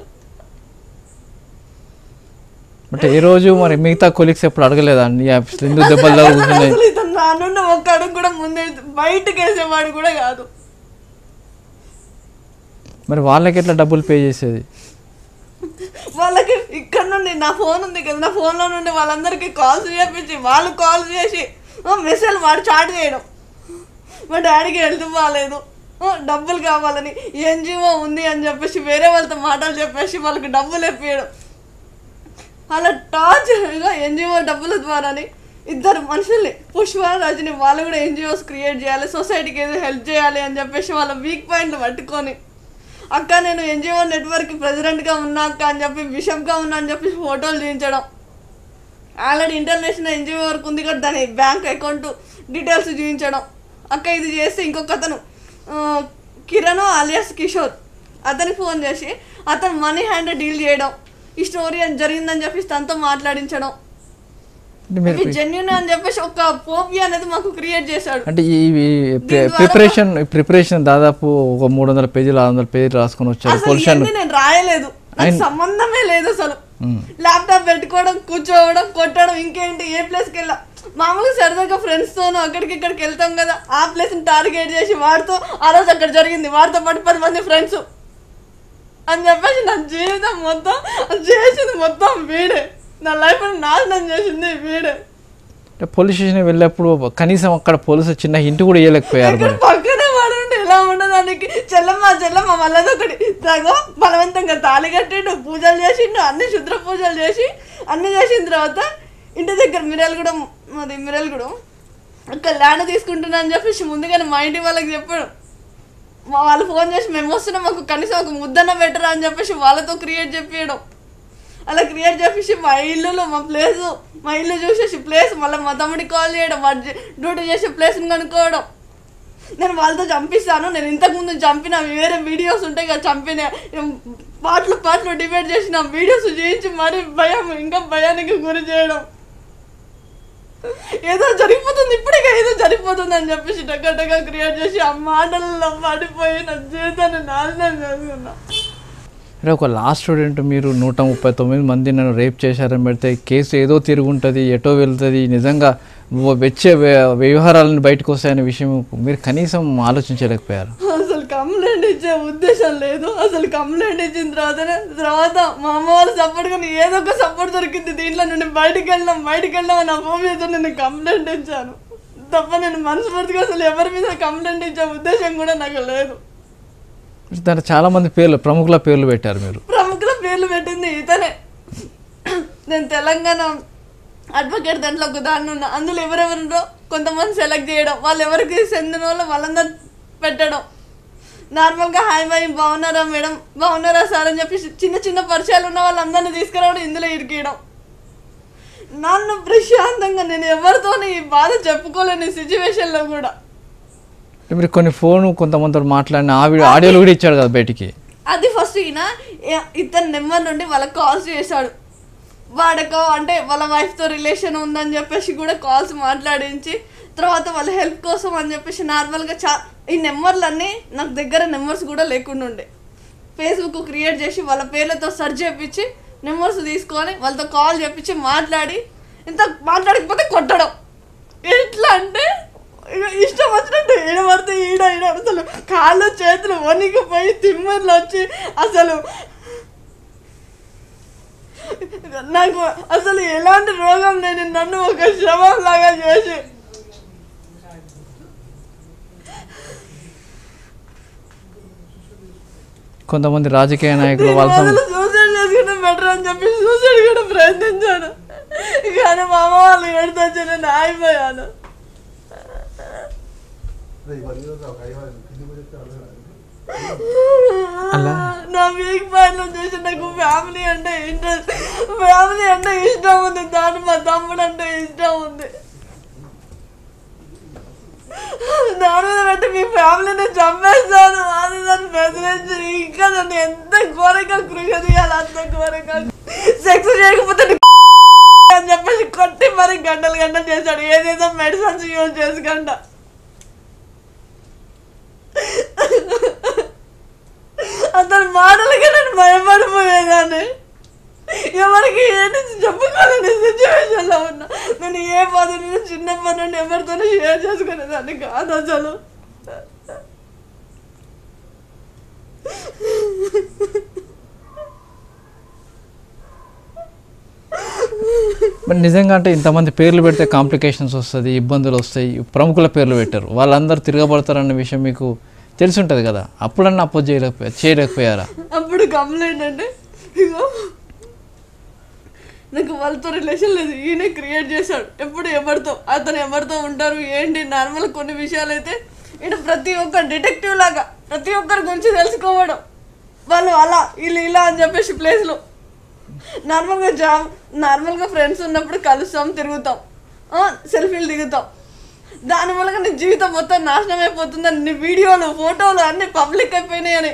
బట్ ఏ రోజు మరి మిగతా కొలీగ్స్ ఎప్పుడు అడగలేదా నీ ఆఫీస్లో ఎందుకు దెబ్బలు తగులుతున్నాయి అసలు ఇతను నా నుండి ఒక్క అడుగు కూడా ముందే బయటకు వేసేవాడు కూడా కాదు మరి వాళ్ళకి ఎట్లా డబ్బులు పే చేసేది వాళ్ళకి ఇక్కడ నుండి నా ఫోన్ ఉంది కదా నా ఫోన్లో నుండి వాళ్ళందరికీ కాల్స్ చేపించి వాళ్ళు కాల్ చేసి మెసేజ్ వాడు చాట్ చేయడం మా డాడీకి హెల్త్ బాగాలేదు ఆ, డబ్బులు కావాలని ఎన్జిఓ ఉంది అని చెప్పేసి వేరే వాళ్ళతో మాటలు చెప్పేసి వాళ్ళకి డబ్బులు ఇప్పించడం అలా టార్చర్గా ఎన్జిఓ డబ్బుల ద్వారాని ఇద్దరు మనుషుల్ని పుష్ప రజని వాళ్ళు కూడా ఎన్జిఓస్ క్రియేట్ చేయాలి సొసైటీకి ఏదో హెల్ప్ చేయాలి అని చెప్పేసి వాళ్ళ వీక్ పాయింట్లు పట్టుకొని అక్క నేను ఎన్జిఓ నెట్వర్క్ ప్రెసిడెంట్గా ఉన్నా అక్క అని చెప్పి బిషప్గా ఉన్నా అని చెప్పి ఫోటోలు చూపించడం ఆల్రెడీ ఇంటర్నేషనల్ ఎన్జిఓ వరకు ఉంది కదా దాని బ్యాంక్ అకౌంట్ డీటెయిల్స్ చూపించడం అక్క ఇది చేస్తే ఇంకొక అతను ఆ, కిరణ్ అలియాస్ కిషోర్ అతనికి ఫోన్ చేసి అతను మనీ హ్యాండ్ డీల్ చేయడం ఈ స్టోరీ అని జరిగిందని చెప్పేసి తనతో మాట్లాడించడం అంటే మీరు ఇవి జెన్యున్ అని చెప్పేసి ఒక పోపియా అనేది మాకు క్రియేట్ చేశాడు అంటే ఈ దీని ద్వారా- ప్రిపరేషన్ ప్రిపరేషన్ దాదాపు ఒక మూడు వందల పేజీలు ఆరు వందల పేజీలు రాసుకొని వచ్చారు అసలు పొల్యూషన్ ఇవన్నీ నేను రాయలేదు నాకు ఆయన- సంబంధమే లేదు అసలు ల్యాప్టాప్ పెట్టుకోవడం కూర్చోవడం కొట్టడం ఇంకేంటి ఏ ప్లేస్కి వెళ్ళా మామూలుగా సరదాగా ఫ్రెండ్స్ తోను అక్కడికి ఇక్కడికి వెళ్తాం కదా ఆ ప్లేస్ ని టార్గెట్ చేసి వాడితో ఆ రోజు అక్కడ జరిగింది వాడితో పాటు పది మంది ఫ్రెండ్స్ అని చెప్పేసి నా జీవితం మొత్తం చేసింది మొత్తం వీడే నా లైఫ్ నాశనం చేసింది వీడే అంటే పోలీస్ స్టేషన్ వెళ్ళేప్పుడు కనీసం అక్కడ పోలీసు చిన్న హింట్ కూడా ఇవ్వలేకపోయారు ఇక్కడ మరి పక్కనే వాడుంటే ఎలా ఉండదానికి చెల్లమ్మ చెల్లమ్మ మళ్ళీ ఒకటి తగో బలవంతంగా తాళి కట్టిండు పూజలు చేసిండు అన్ని శుద్ర పూజలు చేసి అన్ని చేసిన తర్వాత ఇంటి దగ్గర మిరల్గూడెం మాది మిరల్గూడెం అక్కడ ల్యాండ్ తీసుకుంటున్నా అని చెప్పేసి ముందుగానే మా ఇంటి వాళ్ళకి చెప్పాడు మా వాళ్ళు ఫోన్ చేసి మేము వస్తున్నాం మాకు కనీసం ఒక ముద్దన్న బెటర్ అని చెప్పేసి వాళ్ళతో క్రియేట్ చెప్పేయడం అలా క్రియేట్ చేసేసి మా ఇల్లులో మా ప్లేస్ మా ఇల్లు చూసేసి ప్లేస్ మళ్ళీ మా తమ్ముడికి కాల్ చేయడం వాడు డ్యూటీ చేసే ప్లేస్ని కనుక్కోవడం నేను వాళ్ళతో చంపిస్తాను నేను ఇంతకుముందు చంపిన వేరే వీడియోస్ ఉంటాయి కదా చంపిన పాటలు పాటలు డిబేట్ చేసిన వీడియోస్ చూపించి మరీ భయం ఇంకా భయానికి గురి చేయడం ఏదో జరిగిపోతుంది ఇప్పుడే ఏదో జరిగిపోతుంది అని చెప్పేసి టక్క టక్క క్రియేట్ చేసి ఆ మాటలలో పడిపోయి నా జీవితాన్ని నాశనం చేసుకున్నా అంటే ఒక లాస్ట్ స్టూడెంట్ మీరు నూట ముప్పై తొమ్మిది మంది నన్ను రేప్ చేశారని పెడితే కేసు ఏదో తిరుగుంటుంది ఎటో వెళ్తుంది నిజంగా వ- వచ్చే వ్య- వ్యవహారాలను బయటకు వస్తాయనే విషయం మీరు కనీసం ఆలోచించలేకపోయారు అసలు కంప్లైంట్ ఇచ్చే ఉద్దేశం లేదు అసలు కంప్లైంట్ ఇచ్చిన తర్వాతనే తర్వాత మా అమ్మ వాళ్ళు సపోర్ట్ కానీ ఏదో ఒక సపోర్ట్ దొరికింది దీంట్లో నుండి బయటికి వెళ్ళాం బయటికి వెళ్ళాం అని ఫోన్ మీద నేను కంప్లైంట్ ఇచ్చాను తప్ప నేను మనస్ఫూర్తిగా అసలు ఎవరి మీద కంప్లైంట్ ఇచ్చే ఉద్దేశం కూడా నాకు లేదు దాంట్లో చాలా మంది పేర్లు ప్రముఖుల పేర్లు పెట్టారు మీరు ప్రముఖుల పేర్లు పెట్టింది ఇతనే నేను తెలంగాణ అడ్వకేట్ దాంట్లో ఒక దాన్ని ఉన్నా అందులో ఎవరెవరినో కొంతమంది సెలెక్ట్ చేయడం వాళ్ళు ఎవరికి చెందిన వాళ్ళు వాళ్ళందరూ పెట్టడం నార్మల్గా హాయ్ బాయ్ బాగున్నారా మేడం బాగున్నారా సార్ అని చెప్పి చిన్న చిన్న పరిచయాలు ఉన్న వాళ్ళందరినీ తీసుకురావడం ఇందులో ఇరికియడం నన్ను ప్రశాంతంగా నేను ఎవరితోని ఈ బాధ చెప్పుకోలేని సిచ్యువేషన్లో కూడా అంటే మీరు కొన్ని ఫోన్ కొంతమందితో మాట్లాడిన ఆ వీడియో ఆడియోలు కూడా ఇచ్చాడు కదా బయటికి అది ఫస్ట్ ఈయన ఏ- ఇతని నెంబర్ నుండి వాళ్ళకి కాల్స్ చేశాడు వాడకో అంటే వాళ్ళ వైఫ్తో రిలేషన్ ఉందని చెప్పేసి కూడా కాల్స్ మాట్లాడించి తర్వాత వాళ్ళ హెల్ప్ కోసం అని చెప్పేసి నార్మల్గా చా ఈ నెంబర్లన్నీ నాకు దగ్గర నెంబర్స్ కూడా లేకుండా ఉండే ఫేస్బుక్ క్రియేట్ చేసి వాళ్ళ పేర్లతో సెర్చ్ చేపించి నెంబర్స్ తీసుకొని వాళ్ళతో కాల్ చేపించి మాట్లాడి ఇంత మాట్లాడకపోతే కొట్టడం ఎట్లా అంటే ఇక ఇష్టం వచ్చినట్టు ఈడ పడితే ఈడ ఈడ అసలు కాళ్ళు చేతులు వణికిపోయి తిమ్మర్లు వచ్చి అసలు నాకు అసలు ఎలాంటి రోగం లేని నన్ను ఒక శవం లాగా చేసి కొంతమంది రాజకీయ నాయకులు వాళ్ళ సం- అసలు సూసైడ్ చేసుకుంటే బెటర్ అని చెప్పి సూసైడ్ కూడా ప్రయత్నించాను కానీ మా అమ్మ వాళ్ళు ఎడితే వచ్చి నేను ఆగిపోయాను అలా? నా వీక్ పాయింట్ వచ్చేసి నాకు ఫ్యామిలీ అంటే ఇంట్రెస్ట్ ఫ్యామిలీ అంటే ఇష్టం ఉంది దాని మా తమ్ముడు అంటే ఇష్టం ఉంది దాని మీద పెట్టి మీ ఫ్యామిలీని చంపేస్తాను అది దాన్ని బెదిరించి ఇంకా నన్ను ఎంత ఘోరంగా కృషి చేయాలి అంత ఘోరంగా సెక్స్ చేయకపోతే నీ అని చెప్పేసి కొట్టి మరి గంటలు గంటలు చేశాడు ఏదేదో మెడిసిన్స్ యూజ్ చేసుకుంటా అతని మాటలకి నేను భయపడిపోయేదాన్ని ఎవరికి ఏంటి చెప్పుకోలేని సిచ్యువేషన్లో ఉన్నా నేను ఏ పదవి చిన్నప్పటి నుండి ఎవరితోనూ షేర్ చేసుకునేదాన్ని కాదు అసలు మరి నిజంగా అంటే ఇంతమంది పేర్లు పెడితే కాంప్లికేషన్స్ వస్తుంది ఇబ్బందులు వస్తాయి ప్రముఖుల పేర్లు పెట్టారు వాళ్ళందరూ తిరగబడతారన్న విషయం మీకు తెలిసి ఉంటుంది కదా అప్పుడన్నా అపోజ్ చేయలేకపోయా చేయలేకపోయారా అప్పుడు కంప్లైంట్ అంటే ఇగో నాకు వాళ్ళతో రిలేషన్ లేదు ఈయన క్రియేట్ చేశాడు ఎప్పుడు ఎవరితో అతను ఎవరితో ఉంటారు ఏంటి నార్మల్ కొన్ని విషయాలు అయితే ఈయన ప్రతి ఒక్క డిటెక్టివ్ లాగా ప్రతి ఒక్కరి గురించి తెలుసుకోవడం వాళ్ళు అలా వీళ్ళు ఇలా అని చెప్పేసి ప్లేస్లో నార్మల్గా జాబ్ నార్మల్గా ఫ్రెండ్స్ ఉన్నప్పుడు కలుస్తాం తిరుగుతాం సెల్ఫీలు దిగుతాం దాని వల్ల నీ జీవితం మొత్తం నాశనం అయిపోతుందని నీ వీడియోలు ఫోటోలు అన్నీ పబ్లిక్ అయిపోయినాయని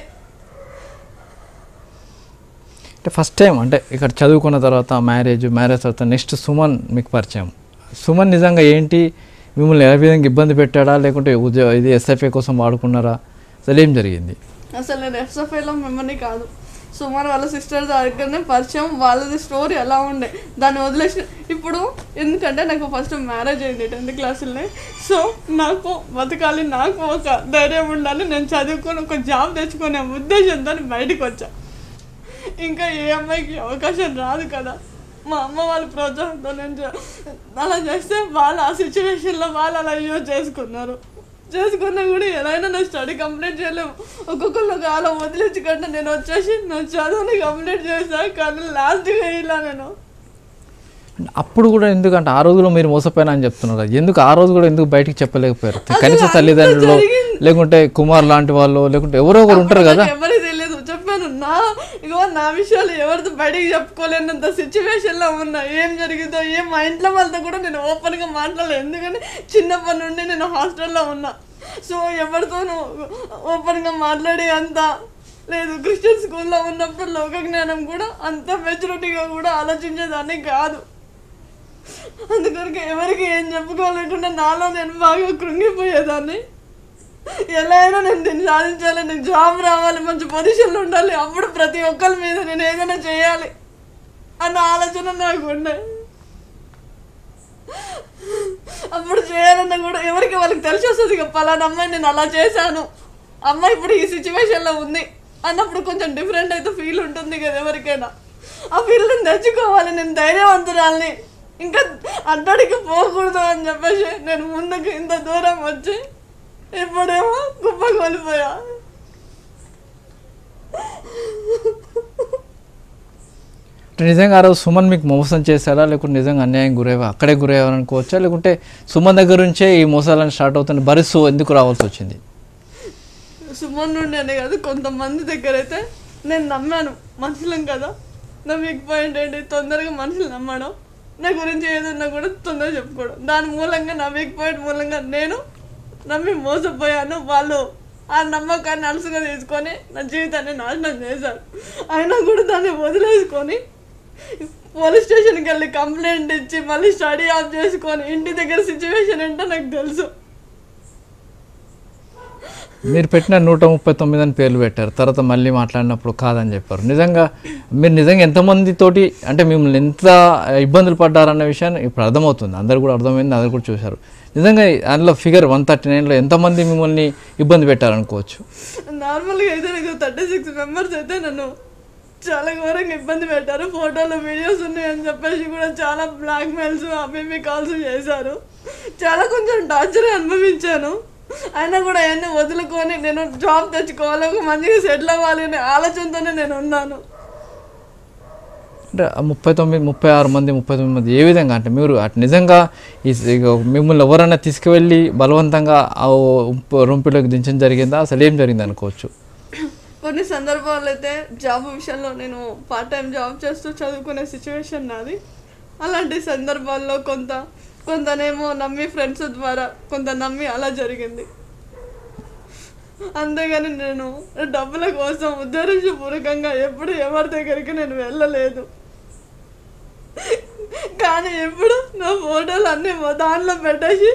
అంటే ఫస్ట్ టైం అంటే ఇక్కడ చదువుకున్న తర్వాత మ్యారేజ్ మ్యారేజ్ తర్వాత నెక్స్ట్ సుమన్ మీకు పరిచయం సుమన్ నిజంగా ఏంటి మిమ్మల్ని ఏ విధంగా ఇబ్బంది పెట్టాడా లేకుంటే ఉద్యోగ ఇది ఎస్ఎఫ్ఏ కోసం వాడుకున్నారా అసలు ఏం జరిగింది అసలు నేను ఎఫ్ఎఫ్ఐలో మెంబర్ని కాదు సుమారు వాళ్ళ సిస్టర్ దగ్గరనే పరిచయం వాళ్ళది స్టోరీ ఎలా ఉండే దాన్ని వదిలేసి ఇప్పుడు ఎందుకంటే నాకు ఫస్ట్ మ్యారేజ్ అయింది టెన్త్ క్లాసులోనే సో నాకు బతకాలి నాకు ఒక ధైర్యం ఉండాలి నేను చదువుకొని ఒక జాబ్ తెచ్చుకునే ఉద్దేశంతో బయటకు వచ్చా ఇంకా ఏ అమ్మాయికి అవకాశం రాదు కదా మా అమ్మ వాళ్ళ ప్రోత్సాహంతో నేను చే- అలా చేస్తే వాళ్ళు ఆ సిచ్యువేషన్లో వాళ్ళు అలా యూజ్ చేసుకున్నారు చేసుకున్నా కూడా ఎలా అయినా నా స్టడీ కంప్లీట్ చేయలేము ఒక్కొక్కరు ఒక అలా వదిలించుకుంటే నేను వచ్చేసి నా చదువుని కంప్లీట్ చేసా కానీ లాస్ట్గా ఇలా నేను అంటే అప్పుడు కూడా ఎందుకంటే ఆ రోజులో మీరు మోసపోయినా అని చెప్తున్నారు ఎందుకు ఆ రోజు కూడా ఎందుకు బయటికి చెప్పలేకపోయారు కనీస అంతా తల్లిదండ్రులు జరిగింది. లేకుంటే కుమార్ లాంటి వాళ్ళు లేకుంటే ఎవరో ఒకరు ఉంటారు కదా నాకు ఎవరికి తెలియదు చెప్పాను నా ఇగో నా విషయాలు ఎవరితో బయటికి చెప్పుకోలేనంత సిచ్యువేషన్ లో ఉన్నా ఏం జరిగిందో ఏం మా ఇంట్లో వాళ్ళతో కూడా నేను ఓపెన్ గా మాట్లాడలేదు ఎందుకంటే చిన్నప్పటి నుండి నేను హాస్టల్లో ఉన్నా సో ఎవరితోనూ ఓపెన్ గా మాట్లాడే అంత లేదు క్రిస్టియన్ స్కూల్లో ఉన్నప్పుడు లోక జ్ఞానం కూడా అంత మెచ్యూరిటీగా కూడా ఆలోచించేదాన్ని కాదు అందుకొరకు ఎవరికి ఏం చెప్పుకోలేకుండా నాలో నేను బాగా కృంగిపోయేదాన్ని ఎలా అయినా నేను దీన్ని సాధించాలి నేను జాబ్ రావాలి మంచి పొజిషన్లో ఉండాలి అప్పుడు ప్రతి ఒక్కరి మీద నేను ఏదైనా చేయాలి అన్న ఆలోచన నాకు ఉండే అప్పుడు చేయాలన్నా కూడా ఎవరికి వాళ్ళకి తెలిసి వస్తుంది ఇక పలానా అమ్మాయి నేను అలా చేశాను అమ్మాయి ఇప్పుడు ఈ సిచ్యువేషన్లో ఉంది అన్నప్పుడు కొంచెం డిఫరెంట్ అయితే ఫీల్ ఉంటుంది కదా ఎవరికైనా ఆ ఫీల్ నేను తెచ్చుకోవాలి నేను ధైర్యవంతురాల్ని ఇంకా అడ్డడికి పోకూడదు అని చెప్పేసి నేను ముందుకు ఇంత దూరం వచ్చి ఇప్పుడేమో కుప్ప కోల్పోయా అంటే నిజంగా ఆ రోజు సుమన్ మీకు మోసం చేశారా లేకుంటే నిజంగా అన్యాయం గురయ్యా అక్కడే గురయ్యారనుకోవచ్చా లేకుంటే సుమన్ దగ్గర నుంచే ఈ మోసాలని స్టార్ట్ అవుతున్న భరిస్తూ ఎందుకు రావాల్సి వచ్చింది సుమన్ నుండి అనే కాదు కొంతమంది దగ్గర అయితే నేను నమ్మాను మనుషులం కదా నా వీక్ పాయింట్ ఏంటి తొందరగా మనుషులు నమ్మడం నా గురించి ఏదన్నా కూడా తొందరగా చెప్పుకోవడం దాని మూలంగా నా వీక్ పాయింట్ మూలంగా నేను నమ్మి మోసపోయాను వాళ్ళు ఆ నమ్మకాన్ని అలసుగా తీసుకొని నా జీవితాన్ని నాశనం చేశారు అయినా కూడా దాన్ని వదిలేసుకొని పోలీస్ స్టేషన్కి వెళ్ళి కంప్లైంట్ ఇచ్చి మళ్ళీ స్టడీ ఆఫ్ చేసుకొని ఇంటి దగ్గర సిచ్యువేషన్ ఏంటో నాకు తెలుసు మీరు పెట్టిన నూట ముప్పై తొమ్మిది అని పేర్లు పెట్టారు తర్వాత మళ్ళీ మాట్లాడినప్పుడు కాదని చెప్పారు నిజంగా మీరు నిజంగా ఎంతమందితోటి అంటే మిమ్మల్ని ఎంత ఇబ్బందులు పడ్డారన్న విషయాన్ని ఇప్పుడు అర్థమవుతుంది అందరు కూడా అర్థమైంది అందరు కూడా చూశారు నిజంగా అందులో ఫిగర్ వన్ థర్టీ నైన్లో ఎంతమంది మిమ్మల్ని ఇబ్బంది పెట్టారనుకోవచ్చు నార్మల్గా అయితే నాకు థర్టీ సిక్స్ మెంబర్స్ అయితే నన్ను చాలా ఘోరంగా ఇబ్బంది పెట్టారు ఫోటోలు వీడియోస్ ఉన్నాయని చెప్పేసి కూడా చాలా బ్లాక్ మెయిల్స్ అవి ఇవి కాల్స్ చేశారు చాలా కొంచెం టార్చర్ అనుభవించాను అయినా కూడా అవన్నీ వదులుకొని నేను జాబ్ తెచ్చుకోవాలి ఒక మంచిగా సెటిల్ అవ్వాలి అనే ఆలోచనతోనే నేను ఉన్నాను అంటే ఆ ముప్పై తొమ్మిది ముప్పై ఆరు మంది ముప్పై తొమ్మిది మంది ఏ విధంగా అంటే మీరు అటు నిజంగా ఈ ఇక మిమ్మల్ని ఎవరైనా తీసుకువెళ్ళి బలవంతంగా ఆ ఉప్పు రొంపిలోకి దించడం జరిగిందా అసలు ఏం జరిగింది అనుకోవచ్చు కొన్ని సందర్భాల్లో అయితే జాబ్ విషయంలో నేను పార్ట్ టైం జాబ్ చేస్తూ చదువుకునే సిచ్యువేషన్ నాది అలాంటి సందర్భాల్లో కొంత కొంతనేమో నమ్మి ఫ్రెండ్స్ ద్వారా కొంత నమ్మి అలా జరిగింది అంతేగాని నేను డబ్బుల కోసం ఉద్దేశపూర్వకంగా ఎప్పుడు ఎవరి దగ్గరికి నేను వెళ్ళలేదు కానీ ఎప్పుడు నా ఫోటోలు అన్నీ దానిలో పెట్టేసి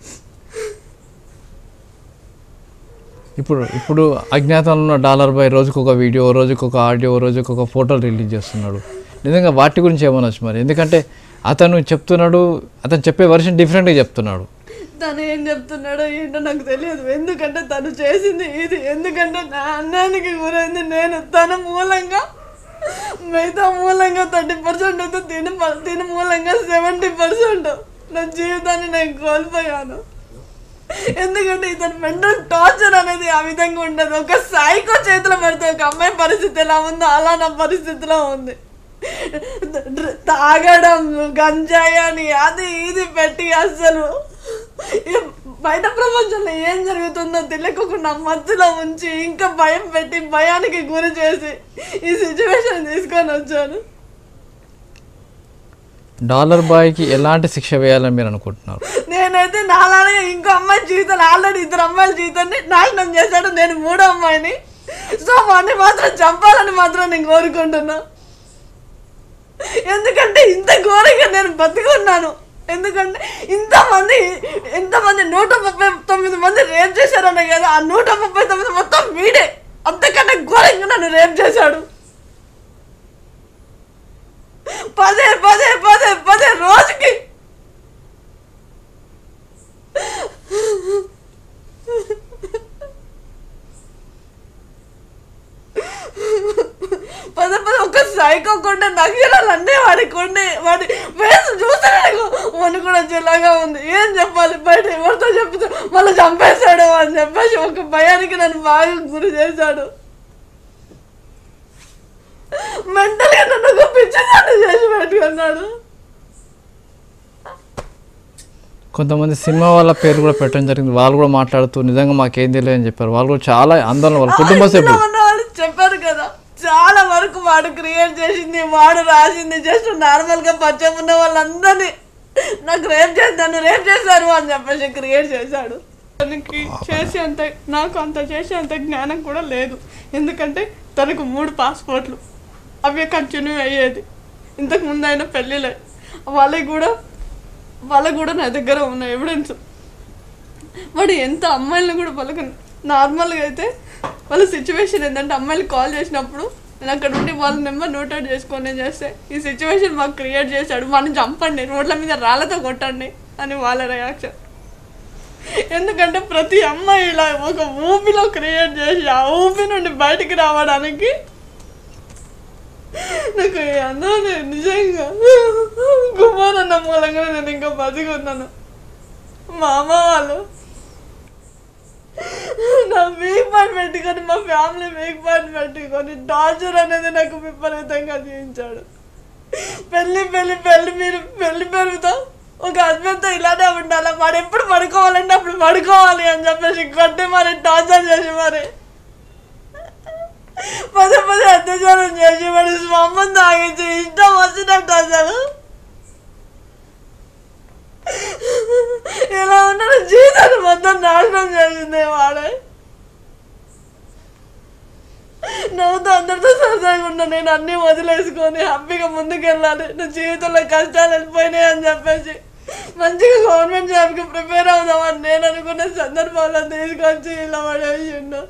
ఇప్పుడు ఇప్పుడు అజ్ఞాతంలో ఉన్న డాలర్ బై రోజుకు ఒక వీడియో రోజుకు ఒక ఆడియో రోజుకు ఒక ఫోటోలు రిలీజ్ చేస్తున్నాడు నిజంగా వాటి గురించి ఏమనొచ్చు మరి ఎందుకంటే అతను చెప్తున్నాడు అతను చెప్పే వర్షన్ డిఫరెంట్గా చెప్తున్నాడు తను ఏం చెప్తున్నాడో ఏంటో నాకు తెలియదు ఎందుకంటే తను చేసింది ఇది ఎందుకంటే నా అన్నానికి గురైంది నేను తన మూలంగా మిగతా మూలంగా థర్టీ పర్సెంట్ అయితే తిని తిని మూలంగా సెవెంటీ పర్సెంట్ నా జీవితాన్ని నేను కోల్పోయాను ఎందుకంటే ఇతను మెంటల్ టార్చర్ అనేది ఆ విధంగా ఉండదు ఒక సైకో చేతిలో పెడితే ఒక అమ్మాయి పరిస్థితి ఎలా ఉందో అలా నా పరిస్థితిలో ఉంది డ్ర- తాగడం గంజాయి అని అది ఇది పెట్టి అసలు ఈ బయట ప్రపంచంలో ఏం జరుగుతుందో తెలియకుండా మధ్యలో ఉంచి ఇంకా భయం పెట్టి భయానికి గురి చేసి ఈ సిచ్యువేషన్ తీసుకొని వచ్చాను డాలర్ బాయ్కి ఎలాంటి శిక్ష వేయాలని మీరు అనుకుంటున్నారు నేనైతే నాలానే ఇంకో అమ్మాయి జీవితాలు ఆల్రెడీ ఇద్దరు అమ్మాయిల జీవితాన్ని నాశనం చేశాడు నేను మూడో అమ్మాయిని సో వాడిని మాత్రం చంపాలని మాత్రం నేను కోరుకుంటున్నా ఎందుకంటే ఇంత ఘోరంగా నేను బతుకున్నాను ఎందుకంటే ఇంతమంది ఇంతమంది నూట ముప్పై తొమ్మిది మంది రేప్ చేశారనే కదా ఆ నూట ముప్పై తొమ్మిది మొత్తం వీడే అంతకంటే ఘోరంగా నన్ను రేప్ చేశాడు పదే పదే పదే పదే రోజుకి పదే పదే ఒక సైకో కొండే నక్షరాలు అన్నీ వాడికి ఉండే వాడి ఫేస్ చూస్తే నాకు వణు కూడా వచ్చేలాగా ఉంది ఏం చెప్పాలి బయట ఎవరితో చెప్తా మళ్ళీ చంపేశాడు అని చెప్పేసి ఒక భయానికి నన్ను బాగా గురి చేశాడు మెంటల్గా నన్ను ఒక పిచ్చిదాన్ని చేసి పెట్టుకున్నాడు కొంతమంది సినిమా వాళ్ళ పేరు కూడా పెట్టడం జరిగింది వాళ్ళు కూడా మాట్లాడుతూ నిజంగా మాకేం తెలియదు అని చెప్పారు వాళ్ళు కూడా చాలా ఆందోళన వాళ్ళ కుటుంబ ఇందులో సభ్యులు ఉన్న వాళ్ళు చెప్పారు కదా చాలా వరకు వాడు క్రియేట్ చేసింది వాడు రాసింది జస్ట్ నార్మల్ గా పరిచయం ఉన్న వాళ్ళందరినీ నాకు రేప్ చేసి నన్ను రేప్ చేశారు అని చెప్పేసి క్రియేట్ చేశాడు తనకి చేసే అంత నాకు అంత చేసే అంత జ్ఞానం కూడా లేదు ఎందుకంటే తనకు మూడు పాస్పోర్ట్లు అవి కంటిన్యూ అయ్యేది ఇంతకు ముందు అయిన పెళ్ళిలే వాళ్ళకి కూడా వాళ్ళకు కూడా నా దగ్గర ఉన్న ఎవిడెన్స్ వాడు ఎంత అమ్మాయిలను కూడా వాళ్ళకి నార్మల్గా అయితే వాళ్ళ సిచ్యువేషన్ ఏంటంటే అమ్మాయిలు కాల్ చేసినప్పుడు నేను అక్కడ ఉండి వాళ్ళ నెంబర్ నోట్ అవుట్ చేసుకొని నేను చేస్తే ఈ సిచ్యువేషన్ మాకు క్రియేట్ చేశాడు మనం చంపండి రోడ్ల మీద రాళ్ళతో కొట్టండి అని వాళ్ళ రియాక్షన్ ఎందుకంటే ప్రతి అమ్మాయి ఇలా ఒక ఊపిలో క్రియేట్ చేసి ఆ ఊపి నుండి బయటికి రావడానికి నాకు ఈ అన్నాను నిజంగా కుమారన్న మూలంగా నేను ఇంకా బతికి ఉన్నాను మా అమ్మ వాళ్ళు నా వీక్ పాయింట్ పెట్టుకొని మా ఫ్యామిలీ వీక్ పాయింట్ పెట్టుకొని టార్చర్ అనేది నాకు విపరీతంగా జీవించాడు పెళ్ళి పెళ్ళి పెళ్ళి మీరు పెళ్ళి పెరుగుతాం ఒక హస్బెండ్తో ఇలానే ఉండాలి వాడు ఎప్పుడు పడుకోవాలంటే అప్పుడు పడుకోవాలి అని చెప్పేసి కొట్టి మరి టార్చర్ చేసి మరి పదే పదే అత్యాచారం చేసి మరి స్వమ్మం తాగించి ఇష్టం వచ్చినట్టు అసలు ఇలా ఉన్న జీవితాన్ని మొత్తం నాశనం చేసింది వాడే నవ్వుతూ అందరితో సరదాగా ఉన్నా నేను అన్నీ వదిలేసుకొని హ్యాపీగా ముందుకు వెళ్ళాలి నా జీవితంలో కష్టాలు వెళ్ళిపోయినాయి అని చెప్పేసి మంచిగా గవర్నమెంట్ జాబ్కి ప్రిపేర్ అవుదామని నేను అనుకున్న సందర్భాల్లో తీసుకొచ్చి ఇలా పడేసిండు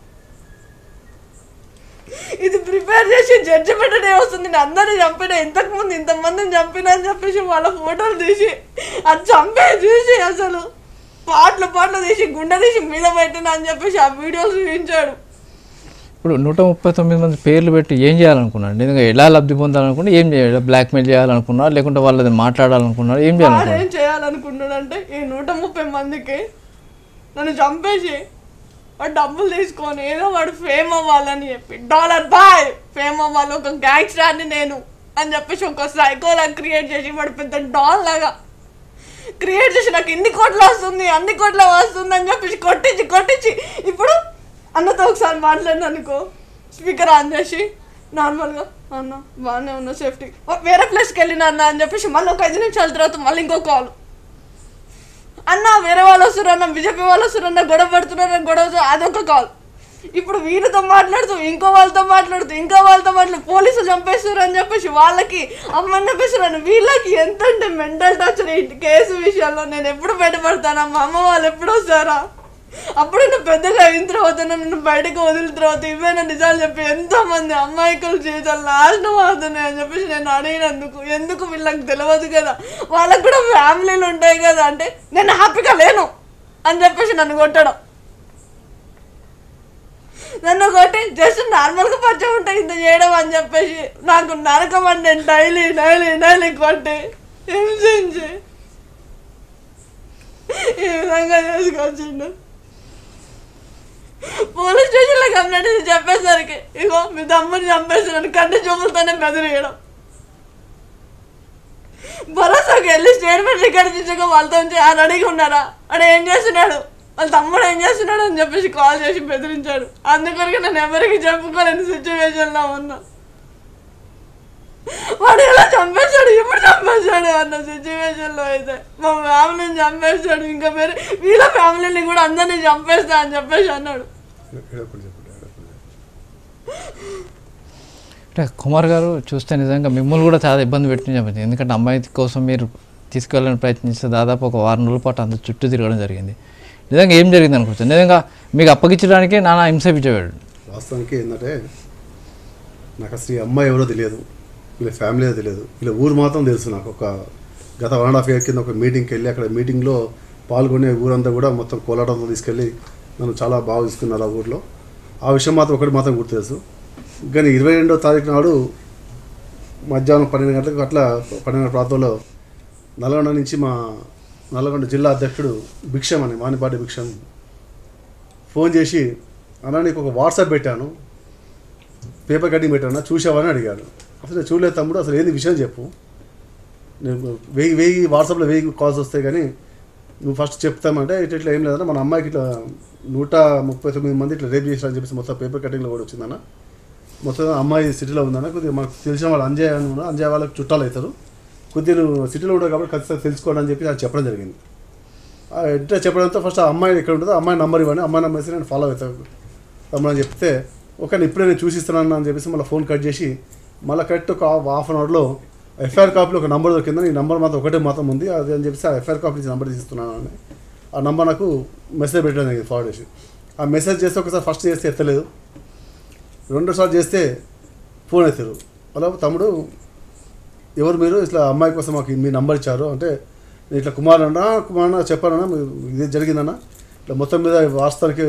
ఇది ప్రిపేర్ చేసి జడ్జిమెంట్ డే వస్తుంది నేను అందరిని చంపిన ఇంతకు ముందు ఇంతమందిని చంపిన అని చెప్పేసి వాళ్ళ ఫోటోలు తీసి అది చంపే చూసి అసలు పాటలు పాటలు తీసి గుండె తీసి మీద పెట్టిన అని చెప్పేసి ఆ వీడియోలు చూపించాడు ఇప్పుడు నూట ముప్పై తొమ్మిది మంది పేర్లు పెట్టి ఏం చేయాలనుకున్నాడు నిజంగా ఎలా లబ్ధి పొందాలనుకున్నా ఏం చేయాలి బ్లాక్మెయిల్ చేయాలనుకున్నా లేకుంటే వాళ్ళది మాట్లాడాలనుకున్నారు ఏం వాడు చేయాలనుకున్నారు ఏం చేయాలనుకుంటున్నాడంటే ఈ నూట ముప్పై మందికి నన్ను చంపేసి వాడు డబ్బులు తీసుకొని ఏదో వాడు ఫేమ్ అవ్వాలని చెప్పి డాలర్ బాయ్ ఫేమ్ అవ్వాలి ఒక గ్యాంగ్స్టార్ని నేను అని చెప్పేసి ఒక సైకోలా క్రియేట్ చేసి వాడు పెద్ద డాల్ లాగా క్రియేట్ చేసి నాకు ఇన్ని కోట్లు వస్తుంది అన్ని కోట్ల వస్తుంది అని చెప్పేసి కొట్టించి కొట్టించి ఇప్పుడు అన్నతో ఒకసారి మాట్లాడిన అనుకో స్పీకర్ ఆన్ చేసి నార్మల్గా అన్న బాగానే ఉన్నా సేఫ్టీ వేరే ప్లేస్కి వెళ్ళినా అన్న అని చెప్పేసి మళ్ళీ ఒక ఐదు నిమిషాల తర్వాత మళ్ళీ ఇంకో కాల్ అన్న వేరే వాళ్ళు వస్తున్నారన్న బీజేపీ వాళ్ళు వస్తున్నారన్న గొడవ పడుతున్నారన్న గొడవ అదొక కాల్ ఇప్పుడు వీళ్ళతో మాట్లాడుతూ ఇంకో వాళ్ళతో మాట్లాడుతూ ఇంకో వాళ్ళతో మాట్లాడుతూ పోలీసులు చంపేస్తారు అని చెప్పేసి వాళ్ళకి అమ్మని చంపేస్తున్నాను వీళ్ళకి ఎంత అంటే మెంటల్ టార్చర్ ఈ కేసు విషయంలో నేను ఎప్పుడు బయటపడతానా మా అమ్మ వాళ్ళు ఎప్పుడు వస్తారా అప్పుడు నేను పెద్దగా అయిన తర్వాత నన్ను బయటకు వదిలిన తర్వాత ఇవేనా నిజాలు చెప్పి ఎంతో మంది అమ్మాయికుల జీవితాలు నాశనం అవుతున్నాయి అని చెప్పేసి నేను అడిగినందుకు ఎందుకు వీళ్ళకి తెలియదు కదా వాళ్ళకి కూడా ఫ్యామిలీలు ఉంటాయి కదా అంటే నేను హ్యాపీగా లేను అని చెప్పేసి నన్ను కొట్టడం నన్ను కొట్టి జస్ట్ నార్మల్గా పరిచయం ఉంటాయి ఇంత చేయడం అని చెప్పేసి నాకు నరకం అంటే డైలీ డైలీ డైలీ కొట్టి హింసించి ఈ విధంగా చేసుకొచ్చిండు పోలీస్ స్టేషన్లో కంప్లైంట్ ఇచ్చి చెప్పేసరికి ఇగో మీ తమ్ముని చంపేస్తున్నాను కంటి చూపులతోనే బెదిరియడం భరోసాకి వెళ్ళి స్టేట్మెంట్ రికార్డ్ తీసాక వాళ్ళతో ఉంచి ఆయన అడిగి ఉన్నారా ఆడ ఏం చేస్తున్నాడు వాళ్ళ తమ్ముడు ఏం చేస్తున్నాడు అని చెప్పేసి కాల్ చేసి బెదిరించాడు అందుకొరకు నేను ఎవరికి చెప్పుకోలేని సిచ్యువేషన్లో ఉన్నా వాడు ఎలా చంపేశాడు ఎప్పుడు చంపేశాడు అన్న సిచ్యువేషన్లో అయితే మా ఫ్యామిలీని చంపేశాడు ఇంకా వేరే వీళ్ళ ఫ్యామిలీని కూడా అందరినీ చంపేస్తా అని చెప్పేసి అన్నాడు ఏడొకటి చెప్పండి ఏడొకటి అంటే కుమార్ గారు చూస్తే నిజంగా మిమ్మల్ని కూడా చాలా ఇబ్బంది పెట్టింది చెప్పండి ఎందుకంటే అమ్మాయి కోసం మీరు తీసుకెళ్ళాలని ప్రయత్నిస్తే దాదాపు ఒక వారం రోజుల పాటు అంత చుట్టూ తిరగడం జరిగింది నిజంగా ఏం జరిగింది అనుకోవచ్చు నిజంగా మీకు అప్పగించడానికే నానా హింస ఇచ్చేవాడు వాస్తవానికి ఏంటంటే నాకు అసలు ఈ అమ్మాయి ఎవరో తెలియదు వీళ్ళ ఫ్యామిలీ తెలియదు వీళ్ళ ఊరు మాత్రం తెలుసు నాకు ఒక గత వన్ అండ్ హాఫ్ ఇయర్ కింద ఒక మీటింగ్కి వెళ్ళి అక్కడ మీటింగ్లో పాల్గొనే ఊరంతా కూడా మొత్తం కోలాటంతో తీసుకెళ్ళి నన్ను చాలా బాగా తీసుకున్నారు ఆ ఊర్లో ఆ విషయం మాత్రం ఒకటి మాత్రం గుర్తు తెలుసు కానీ ఇరవై రెండో తారీఖు నాడు మధ్యాహ్నం పన్నెండు గంటలకు అట్లా పన్నెండు ప్రాంతంలో నల్గొండ నుంచి మా నల్గొండ జిల్లా అధ్యక్షుడు భిక్షం అని మానిపాటి భిక్షం ఫోన్ చేసి అన్న నీకు ఒక వాట్సాప్ పెట్టాను పేపర్ కటింగ్ పెట్టాను చూసావని అడిగాడు అసలు నేను చూడలేదు తమ్ముడు అసలు ఏంది విషయం చెప్పు నేను వెయ్యి వెయ్యి వాట్సాప్లో వెయ్యి కాల్స్ వస్తాయి కానీ నువ్వు ఫస్ట్ చెప్తామంటే ఇట్లా ఇట్లా ఏం లేదన్నా మన అమ్మాయికి ఇట్లా నూట ముప్పై తొమ్మిది మంది ఇట్లా రేప్ చేశారని చెప్పేసి మొత్తం పేపర్ కటింగ్లో కూడా వచ్చిందన్న మొత్తం అమ్మాయి సిటీలో ఉందన్న కొద్దిగా మాకు తెలిసిన వాళ్ళు అంజయ్ అని ఉన్నారు అంజయ్ వాళ్ళకి చుట్టాలు అవుతారు కొద్దిగా నువ్వు సిటీలో ఉంటావు కాబట్టి ఖచ్చితంగా తెలుసుకోండి అని చెప్పి అది చెప్పడం జరిగింది ఆ ఇంట్లో చెప్పడంతో ఫస్ట్ ఆ అమ్మాయి ఎక్కడ ఉంటుందో ఆ అమ్మాయి నెంబర్ ఇవ్వండి అమ్మాయి నెంబర్ ఇస్తే నేను ఫాలో అవుతాను తమ్ముడు అని చెప్తే ఓకే నేను ఇప్పుడే నేను చూసిస్తున్నాను అని చెప్పేసి మళ్ళీ ఫోన్ కట్ చేసి మళ్ళీ కరెక్ట్ ఒక హాఫ్ అన్ అవర్లో ఎఫ్ఐఆర్ కాపీలో ఒక నంబర్ దొరికిందని ఈ నంబర్ మాత్రం ఒకటే మాత్రం ఉంది అది అని చెప్పేసి ఆ ఎఫ్ఐఆర్ కాపీ నుంచి నంబర్ తీస్తున్నాను అని ఆ నంబర్ నాకు మెసేజ్ పెట్టడం జరిగింది ఫార్వర్డ్ చేసి ఆ మెసేజ్ చేస్తే ఒకసారి ఫస్ట్ చేస్తే ఎత్తలేదు రెండోసారి చేస్తే ఫోన్ ఎత్తారు అలా తమ్ముడు ఎవరు మీరు ఇట్లా అమ్మాయి కోసం మాకు మీ నంబర్ ఇచ్చారు అంటే నేను ఇట్లా కుమార్ అన్న కుమార్ అన్న చెప్పానన్నా మీ- ఇది జరిగిందన్న ఇట్లా మొత్తం మీద వాస్తవానికి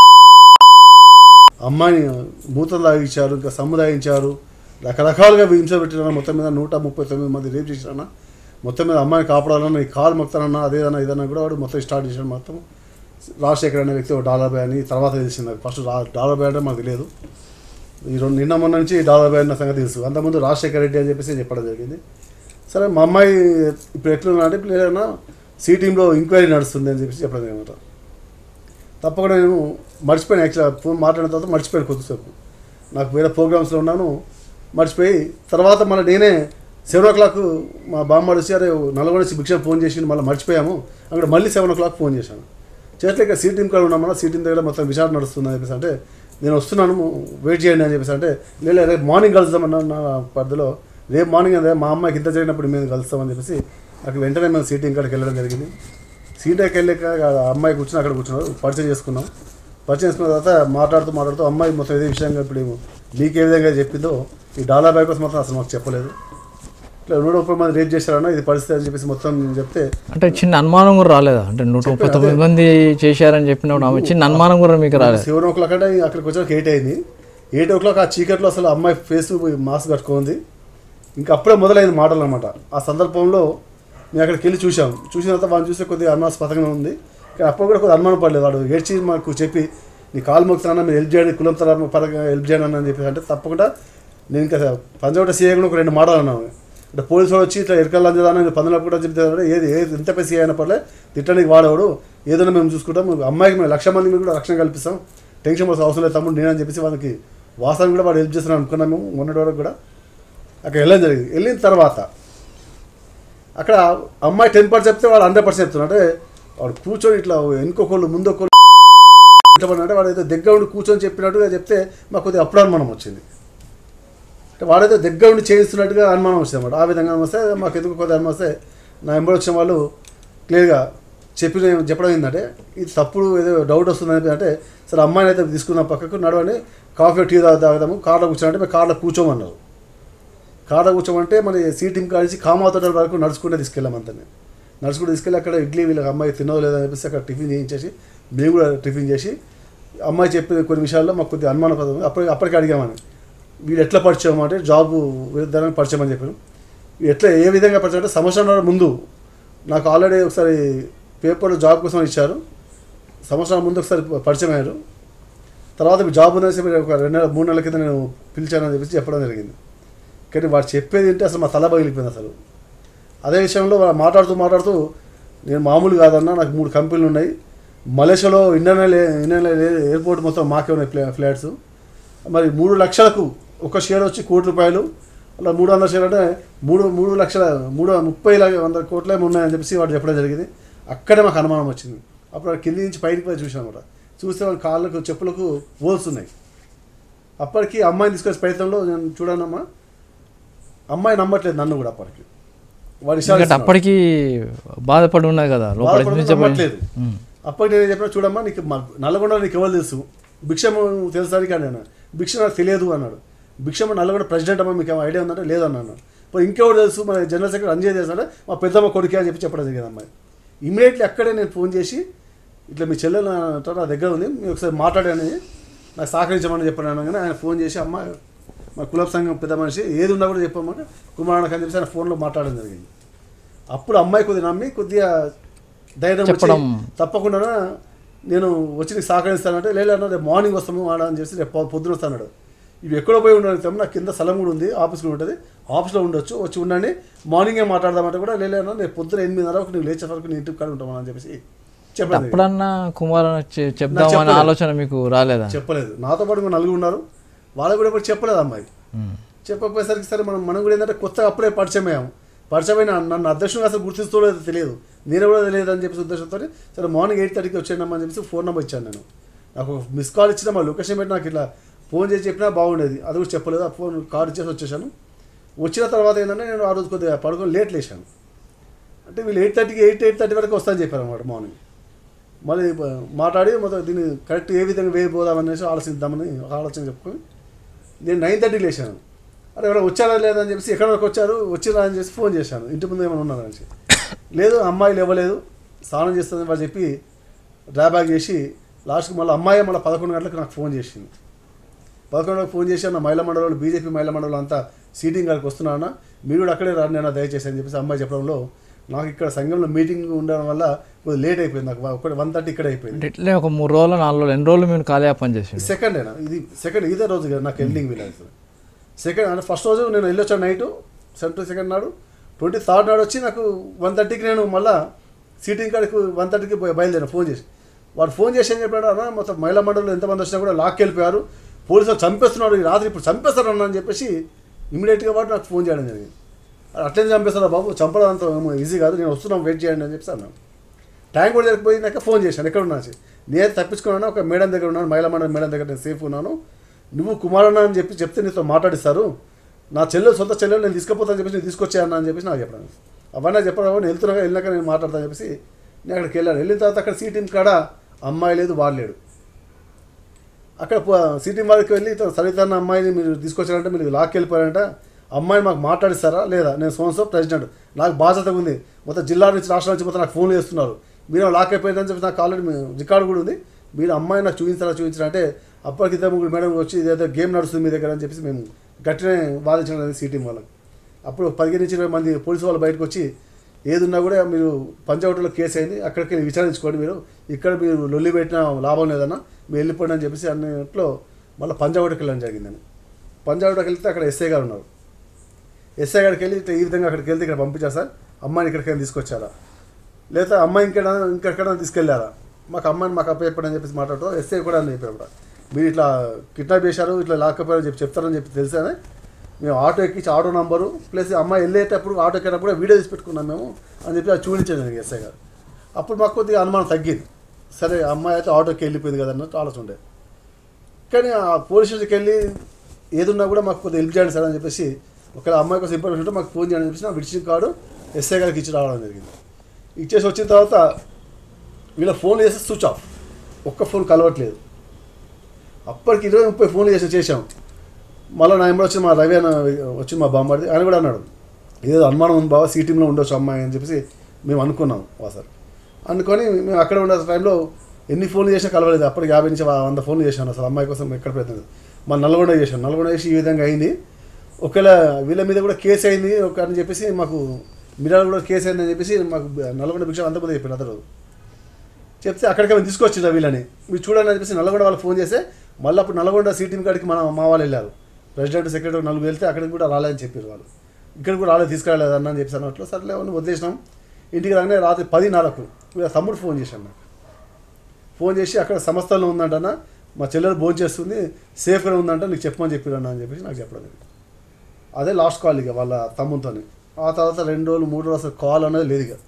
అమ్మాయిని మూతం తాగించారు ఇంకా సమ్ము తాగించారు రకరకాలుగా హింస పెట్టిన మొత్తం మీద నూట ముప్పై తొమ్మిది మంది రేపు చేసిరన్న మొత్తం మీద అమ్మాయిని కాపాడాలన్న ఈ కాలు మొక్తానన్నా అదేదన్నా ఇదన్నా కూడా వాడు మొత్తం స్టార్ట్ చేశాడు మొత్తం రాజశేఖర్ అనే వ్యక్తి ఒక డాలర్ బాయ్ అని తర్వాత తెలిసింది నాకు ఫస్ట్ రా- డాలర్ బాయ్ అంటే మాకు తెలియదు ఈ రెండు నిన్న మొన్న నుంచి డాలర్ బాయ్ అన్న సంగతి తెలుసు అంతకుముందు రాజశేఖర్ రెడ్డి అని చెప్పేసి చెప్పడం జరిగింది సరే మా అమ్మాయి ఇప్పుడు ఎట్లున్నా అంటే ఇప్పుడు ఏదైనా సి టీంలో ఎంక్వైరీ నడుస్తుంది అని చెప్పేసి చెప్పడం అనమాట తప్పకుండా నేను మర్చిపోయాను యాక్చువల్గా ఫోన్ మాట్లాడిన తర్వాత మర్చిపోయాను కొద్దిసేపు నాకు వేరే ప్రోగ్రామ్స్లో ఉన్నాను మర్చిపోయి తర్వాత మళ్ళీ నేనే సెవెన్ ఓ క్లాక్ మా బామ్మ వచ్చి అరే నల్గొండ నుంచి భిక్ష ఫోన్ చేసి మళ్ళీ మర్చిపోయాము అక్కడ మళ్ళీ సెవెన్ ఓ క్లాక్ ఫోన్ చేశాను చేతిలో ఇక సీటీం కాడ ఉన్నామన్నా సీటీం దగ్గర మొత్తం విచారణ నడుస్తుంది అని చెప్పేసి అంటే నేను వస్తున్నాను వెయిట్ చేయండి అని చెప్పేసి అంటే లేదు రేపు మార్నింగ్ కలుద్దామన్న నా పరిధిలో రేపు మార్నింగ్ అదే మా అమ్మాయికి ఇంత జరిగినప్పుడు మేము కలుస్తామని చెప్పేసి అక్కడ వెంటనే మేము సీటింగ్ కాడికి వెళ్ళడం జరిగింది సీటాకి వెళ్ళాక ఆ అమ్మాయి కూర్చుని అక్కడ కూర్చున్నారు పరిచయం చేసుకున్నాం పరిచయం చేసుకున్న తర్వాత మాట్లాడుతూ మాట్లాడుతూ అమ్మాయి మొత్తం ఇదే విషయంగా ఇప్పుడు మీకు ఏ విధంగా చెప్పిందో ఈ డాలా బ్యాగ్ కోసం మాత్రం అసలు మాకు చెప్పలేదు ఇట్లా నూట ముప్పై మంది రేట్ చేశారన్న ఇది పరిస్థితి అని చెప్పేసి మొత్తం నేను చెప్తే అంటే చిన్న అనుమానం కూడా రాలేదా అంటే నూట ముప్పై తొమ్మిది మంది చేశారని చెప్పినప్పుడు ఆమె చిన్న అనుమానం కూడా మీకు రాలేదు సెవెన్ ఓ క్లాక్ అంటే అక్కడికి వచ్చాక ఎయిట్ అయింది ఎయిట్ ఓ క్లాక్ ఆ చీకట్లో అసలు అమ్మాయి ఫేస్ మాస్క్ కట్టుకుంది ఇంకా అప్పుడే మొదలైంది మాటలు అనమాట ఆ సందర్భంలో మేము అక్కడికి వెళ్ళి చూసాం చూసిన తర్వాత వాళ్ళు చూస్తే కొద్దిగా అనుమానాస్పదంగా ఉంది కానీ అప్పుడు కూడా కొద్దిగా అనుమానం పడలేదు వాడు ఏడ్చి మాకు చెప్పి నీ కాలు మొక్కుతానన్నా మీరు హెల్ప్ చేయండి కులం తర పరంగా హెల్ప్ చేయండి అని చెప్పి అంటే తప్పకుండా నేను ఇంకా పంచవట సీఏ కూడా ఒక రెండు మాటలు అన్నాను అంటే పోలీసు వాడు వచ్చి ఇట్లా ఎరకల్ అందేదాన్ని నేను పందులకు కూడా చెప్తే ఏది ఏది ఎంత పెద్ద సీఏ అయినా పర్లే తిట్టడానికి వాడేవాడు ఏదైనా మేము చూసుకుంటాం అమ్మాయికి మేము లక్ష మందికి మేము కూడా రక్షణ కల్పిస్తాం టెన్షన్ పడాల్సిన అవసరం లేదు తమ్ముడు నేనని చెప్పేసి వాళ్ళకి వాస్తవం కూడా వాడు హెల్ప్ చేస్తున్నాను అనుకున్నాం మేము మొన్నటి వరకు కూడా అక్కడ వెళ్ళడం జరిగింది వెళ్ళిన తర్వాత అక్కడ అమ్మాయి టెన్ పర్సెంట్ చెప్తే వాడు హండ్రెడ్ పర్సెంట్ చెప్తున్నాడు అంటే వాడు కూర్చొని ఇట్లా వెనుకోకోళ్ళు ముందొకళ్ళు ఇట్లా అంటే వాడు ఏదో దగ్గర ఉండి కూర్చొని చెప్పినట్టుగా చెప్తే మాకు కొద్దిగా అప్పుడు అనుమానం వచ్చింది అంటే వాడైతే దగ్గర ఉండి చేయిస్తున్నట్టుగా అనుమానం వచ్చింది అన్నమాట ఆ విధంగా వస్తే మాకు ఎందుకు కొద్దిగా అనుమానం వస్తే నా ఎంబడి వచ్చిన వాళ్ళు క్లియర్గా చెప్పిన చెప్పడం ఏంటంటే ఇది తప్పుడు ఏదో డౌట్ వస్తుంది అంటే సరే అమ్మాయిని అయితే తీసుకున్నాం పక్కకు నడవండి కాఫీ టీ తాగు తాగుదాము కార్లో కూర్చోమంటే మేము కార్లో కూర్చోమన్నారు కార్లో కూర్చోమంటే మన సీటింగ్ కాడిచి కామాతోటల వరకు నడుచుకుంటే తీసుకెళ్ళాం అంతనే నడుచుకుంటూ తీసుకెళ్ళి అక్కడ ఇడ్లీ వీళ్ళకి అమ్మాయి తినదో లేదని చెప్పేసి అక్కడ టిఫిన్ చేయించేసి మేము కూడా టిఫిన్ చేసి అమ్మాయి చెప్పిన కొన్ని విషయాల్లో మాకు కొద్దిగా అనుమాన పదం ఉంది. అప్పటికి అప్పటికి అడిగామని వీళ్ళు ఎట్లా పరిచయం అంటే జాబు విధానానికి పరిచయం అని చెప్పాను ఎట్లా ఏ విధంగా పరిచయం అంటే సంవత్సరం ముందు నాకు ఆల్రెడీ ఒకసారి పేపర్లో జాబ్ కోసం ఇచ్చారు సంవత్సరం ముందు ఒకసారి పరిచయం అయ్యారు తర్వాత మీరు జాబ్ అనేసి మీరు ఒక రెండు నెలల మూడు నెలల కింద నేను పిలిచానని చెప్పేసి చెప్పడం జరిగింది కానీ వాడు చెప్పేది ఏంటి అసలు మా తల పగిలిపోయింది అసలు అదే విషయంలో వాడు మాట్లాడుతూ మాట్లాడుతూ నేను మామూలు కాదన్నా నాకు మూడు కంపెనీలు ఉన్నాయి మలేషియాలో ఇండియన్ ఇండియన్ ఎయిర్పోర్ట్ మొత్తం మాకే ఉన్నాయి ఫ్లా ఫ్లాట్స్ మరి మూడు లక్షలకు ఒక షేర్ వచ్చి కోటి రూపాయలు అలా మూడు వందల షేర్ అంటే మూడు మూడు లక్షల మూడు ముప్పై ల- వందల కోట్ల ఏమో ఉన్నాయని చెప్పేసి వాడు చెప్పడం జరిగింది అక్కడే మాకు అనుమానం వచ్చింది అప్పుడు వాడు కింది నుంచి పైకి పోయి చూసాను అనమాట చూస్తే వాళ్ళ కాళ్ళకు చెప్పులకు హోల్స్ ఉన్నాయి అప్పటికి అమ్మాయిని తీసుకొచ్చే ప్రయత్నంలో నేను చూడనమ్మా అమ్మాయి నమ్మట్లేదు నన్ను కూడా అప్పటికి వాడు ఎందుకంటే ఇషారా అప్పటికి బాధపడి ఉన్నది కదా లోపల బాధపడుతూ నిజమే. నమ్మట్లేదు. ఉమ్. అప్పటికి నేను చెప్పిన చూడమ్మా నీకు మా- నల్లగొండ నీకు ఎవరు తెలుసు భిక్షము తెలుసా నీకు అని అన్నాడు భిక్ష నాకు తెలియదు అన్నాడు భిక్షమ నల్లగొండ ప్రెసిడెంట్ అమ్మా మీకు ఏమో ఐడియా ఉందంటే లేదు అన్నాను ఇప్పుడు ఇంకెవరు తెలుసు మన జనరల్ సెక్రటరీ అంజయ్ తెలుసు అంటే మా పెద్దమ్మ కొడుకే అని చెప్పి చెప్పడం జరిగింది అమ్మాయి ఇమీడియట్లీ అక్కడే నేను ఫోన్ చేసి ఇట్లా మీ చెల్లెలు నా- నా దగ్గర ఉంది మీరు ఒకసారి మాట్లాడాను నాకు సహకరించమని చెప్పాను కానీ ఆయన ఫోన్ చేసి అమ్మ మా కులబ్ సంఘం పెద్ద మనిషి ఏది ఉన్నా కూడా చెప్పమంటే కుమారానికి అని చెప్పేసి ఆయన ఫోన్లో మాట్లాడడం జరిగింది అప్పుడు అమ్మాయి కొద్దిగా నమ్మి కొద్దిగా ధైర్యం వచ్చి చెప్పడం. తప్పకుండా నేను వచ్చి నీకు సహకరిస్తానంటే లేదు అన్న రేపు మార్నింగ్ వస్తాము ఆడ అని చెప్పి రేపు పొద్దున వస్తాడు ఇవి ఎక్కడో పోయి ఉండడం నాకు కింద స్థలం కూడా ఉంది ఆఫీస్ కూడా ఉంటుంది ఆఫీస్లో ఉండొచ్చు వచ్చి ఉండండి మార్నింగే మాట్లాడదామంటే కూడా లేదు అన్న రేపు పొద్దున ఎనిమిదిన్నరకు నువ్వు లేచే వరకు నీ ఇంటికి కాడ ఉంటామని అని చెప్పేసి చెప్పలేదు అప్పుడన్నా కుమార్ చె- చెప్దామనే చెప్పలేదు. ఆలోచన మీకు రాలేదా చెప్పలేదు నాతో పాటు ఇంకా నలుగురు ఉన్నారు వాళ్ళకు కూడా ఎప్పుడు చెప్పలేదు అమ్మాయి ఉమ్. చెప్పకపోయేసరికి సరే మనం మనం కూడా ఏంటంటే కొత్తగా అప్పుడే పరిచయం అయ్యాం పరిచయం అయిన నన్ను అధ్యక్షుడు అసలు గుర్తిస్తూలేదు తెలియదు నేను కూడా తెలియదు అని చెప్పేసి ఉద్దేశంతో సరే మార్నింగ్ ఎయిట్ థర్టీకి వచ్చేయమ్మా అని చెప్పేసి ఫోన్ నెంబర్ ఇచ్చాను నేను నాకు మిస్ కాల్ ఇచ్చిన మా లొకేషన్ పెట్టి నాకు ఇట్లా ఫోన్ చేసి చెప్పినా బాగుండేది అది కూడా చెప్పలేదు ఆ ఫోన్ కాల్ ఇచ్చేసి వచ్చేసాను వచ్చిన తర్వాత ఏంటంటే నేను ఆ రోజు కొద్దిగా పడుకొని లేట్ లేచాను అంటే వీళ్ళు ఎయిట్ థర్టీకి ఎయిట్ ఎయిట్ థర్టీ వరకు వస్తాను చెప్పారు అనమాట మార్నింగ్ మళ్ళీ ప- మాట్లాడి మొత్తం దీన్ని కరెక్ట్ ఏ విధంగా వేయబోదామనేసి ఆలోచిద్దామని ఒక ఆలోచన చెప్పుకొని నేను నైన్ థర్టీకి లేచాను అరే ఎవరైనా వచ్చారా లేదా అని చెప్పేసి ఎక్కడ వరకు వచ్చారు వచ్చిరా అని చెప్పి ఫోన్ చేశాను ఇంటి ముందు ఏమైనా ఉన్నారా అని చెప్పి. లేదు అమ్మాయిలు ఇవ్వలేదు స్నానం చేస్తుందని వాళ్ళు చెప్పి డ్రాబ్యాక్ చేసి లాస్ట్కి మళ్ళీ అమ్మాయి మళ్ళీ పదకొండు గంటలకు నాకు ఫోన్ చేసింది పదకొండు గంటలకు ఫోన్ చేసి నా మహిళా మండలి బీజేపీ మహిళా మండలి అంతా సీటింగ్ గారికి వస్తున్నానా మీరు కూడా అక్కడే రాండి అన్న దయచేసి అని చెప్పేసి అమ్మాయి చెప్పడంలో నాకు ఇక్కడ సంఘంలో మీటింగ్ ఉండడం వల్ల కొద్దిగా లేట్ అయిపోయింది నాకు ఒకటి వన్ థర్టీ ఇక్కడ అయిపోయింది అంటే ఇట్లే ఒక మూడు రోజులు నాలుగు రోజులు ఎన్ని రోజులు మేము కాలయాపన చేసిండు సెకండ్ అయినా ఇది సెకండ్ ఇదే రోజు కదా నాకు ఎండింగ్ వీలైతే సెకండ్ అంటే ఫస్ట్ రోజు నేను వెళ్ళొచ్చాను నైట్ సెవెన్ టు సెకండ్ నాడు ట్వంటీ థర్డ్ నాడు వచ్చి నాకు వన్ థర్టీకి నేను మళ్ళా సీటింగ్ కాడికి వన్ థర్టీకి బయలుదేరాను ఫోన్ చేసి వాడు ఫోన్ చేసి ఏం చెప్పాడు అన్న మొత్తం మహిళా మండలిలో ఎంతమంది వచ్చినా కూడా లాక్కి వెళ్ళిపోయారు పోలీసులు చంపేస్తున్నారు ఈ రాత్రి ఇప్పుడు చంపేస్తారు అన్న అని చెప్పేసి ఇమీడియట్గా వాడు నాకు ఫోన్ చేయడం జరిగింది అట్లనే చంపేస్తారా బాబు చంపడం అంత ఈజీ కాదు నేను వస్తున్నాం వెయిట్ చేయండి అని చెప్పేసి అన్నాను ట్యాంక్ కూడా జరిగిపోయినాక ఫోన్ చేశాను ఎక్కడ ఉన్నా అని. నేను తప్పించుకున్నాను ఒక మేడం దగ్గర ఉన్నాను మహిళా మండలి మేడం దగ్గర నేను సేఫ్ ఉన్నాను నువ్వు కుమారన్న అని చెప్పి చెప్తే నీతో మాట్లాడిస్తారు నా చెల్లెలు సొంత చెల్లెలు నేను తీసుకుపోతాను చెప్పేసి నేను తీసుకొచ్చాను అని చెప్పేసి నాకు చెప్పాను అవన్నీ చెప్పడం నేను వెళ్తున్నాక వెళ్ళినాక నేను మాట్లాడతాను చెప్పేసి నేను అక్కడికి వెళ్ళాను వెళ్ళిన తర్వాత అక్కడ సీటీం కాడ అమ్మాయి లేదు వాడు లేడు అక్కడ సిటీ వారికి వెళ్ళి ఇతను సరిత అన్న అమ్మాయిని మీరు తీసుకొచ్చారంటే మీరు లాక్కి వెళ్ళిపోయారంట అమ్మాయిని మాకు మాట్లాడిస్తారా లేదా నేను సోన్సో ప్రెసిడెంట్ నాకు బాధ్యత ఉంది మొత్తం జిల్లా నుంచి రాష్ట్రం నుంచి మొత్తం నాకు ఫోన్ చేస్తున్నారు మీరు లాక్ అయిపోయిందని చెప్పి నాకు ఆల్రెడీ రికార్డు కూడా ఉంది మీరు అమ్మాయి నాకు చూపించారా చూపించారా అంటే అప్పటికి ఇద్దరు ముగ్గురు మేడం వచ్చి ఇదేదో గేమ్ నడుస్తుంది మీ దగ్గర అని చెప్పేసి మేము గట్టినే వాదించడం సిటీ వాళ్ళకి అప్పుడు పదిహేను నుంచి ఇరవై మంది పోలీసు వాళ్ళు బయటకు వచ్చి ఏదున్నా కూడా మీరు పంచవటిలో కేసు అయింది అక్కడికి వెళ్ళి విచారించుకోండి మీరు ఇక్కడ మీరు లొల్లి పెట్టిన లాభం లేదన్నా మీరు వెళ్ళిపోండి అని చెప్పేసి అన్నిట్లో మళ్ళీ పంజాగుట్టకి వెళ్ళడం జరిగిందని పంజాగుట్టకి వెళ్తే అక్కడ ఎస్ఐ గారు ఉన్నారు ఎస్ఐ గారికి వెళ్ళి ఇట్లా ఈ విధంగా అక్కడికి వెళ్తే ఇక్కడ పంపించారు సార్ అమ్మాయిని ఇక్కడికైనా తీసుకొచ్చారా లేదా అమ్మాయి ఇంకెక్కడ ఇంకెక్కడ తీసుకెళ్ళారా మాకు అమ్మాయిని మాకు అప్పచెప్పండి చెప్పేసి మాట్లాడటం ఎస్ఐ కూడా అని చెప్పారు కూడా మీరు ఇట్లా కిడ్నాప్ చేశారు ఇట్లా లాక్కపోయారని చెప్పి చెప్తారని చెప్పి తెలిసానే మేము ఆటో ఎక్కించి ఆటో నంబరు ప్లస్ అమ్మాయి వెళ్ళేటప్పుడు ఆటో ఎక్కేటప్పుడు వీడియో తీసి పెట్టుకున్నాం మేము అని చెప్పి అది చూపించాను నేను ఎస్ఐ గారు అప్పుడు మాకు కొద్దిగా అనుమానం తగ్గింది సరే అమ్మాయి అయితే ఆటోకి వెళ్ళిపోయింది కదా అన్నట్టు ఆలోచన ఉండే కానీ ఆ పోలీస్ స్టేషన్కి వెళ్ళి ఏదున్నా కూడా మాకు కొద్దిగా హెల్ప్ చేయండి సార్ అని చెప్పేసి ఒకవేళ అమ్మాయి కోసం ఇన్ఫర్మేషన్ ఉంటే మాకు ఫోన్ చేయండి అని చెప్పేసి నా విడిచిన కార్డు ఎస్ఐ గారికి ఇచ్చి రావడం జరిగింది ఇచ్చేసి వచ్చిన తర్వాత వీళ్ళ ఫోన్ చేస్తే స్విచ్ ఆఫ్ ఒక్క ఫోన్ కలవట్లేదు అప్పటికి ఇరవై ముప్పై ఫోన్లు చేసి చేసాం మళ్ళీ నా ఎంబడి వచ్చి మా రవి అన్న వచ్చి మా బామ్మడిది ఆయన కూడా అన్నాడు ఏదో అనుమానం ఉంది బాబా సీ టీంలో ఉండొచ్చు అమ్మాయి అని చెప్పేసి మేము అనుకున్నాం సార్ అనుకొని మేము అక్కడ ఉండే టైంలో ఎన్ని ఫోన్లు చేసినా కలవలేదు అప్పటికి యాభై నుంచి వంద ఫోన్లు చేశాను అసలు అమ్మాయి కోసం ఎక్కడ ప్రయత్నం లేదు. మా నల్గొండ చేశాను నల్గొండ చేసి ఈ విధంగా అయింది ఒకవేళ వీళ్ళ మీద కూడా కేసు అయింది ఒక అని చెప్పేసి మాకు మిరాలు కూడా కేసు అయిందని చెప్పేసి మాకు నల్గొండ భిక్ష అంతమంది చెప్పారు అందరూ చెప్తే అక్కడికి మేము తీసుకొచ్చింది వీళ్ళని మీరు చూడండి అని చెప్పేసి నల్గొండ వాళ్ళకి ఫోన్ చేస్తే మళ్ళీ అప్పుడు నల్గొండ సీటీం కాడికి మన మా వాళ్ళు వెళ్ళారు ప్రెసిడెంట్ సెక్రటరీ నలుగురు వెళ్తే అక్కడికి కూడా రాలేదని చెప్పారు వాళ్ళు ఇక్కడ కూడా రాలేదు తీసుకురాలేదు అన్న అని చెప్పేసి అన్నట్లు సర్లే అని వదిలేసినాం ఇంటికి రాగానే రాత్రి పదిన్నరకు వీళ్ళ తమ్ముడు ఫోన్ చేశాను నాకు ఫోన్ చేసి అక్కడ సంస్థలో ఉందంటన్న మా చెల్లెలు భోజనం చేస్తుంది సేఫ్గా ఉందంట నీకు చెప్పమని చెప్పిరన్న అని చెప్పేసి నాకు చెప్పడం జరిగింది. అదే లాస్ట్ కాల్ ఇక వాళ్ళ తమ్ముతో ఆ తర్వాత రెండు రోజులు మూడు రోజులు అసలు కాల్ అనేది లేదు ఇక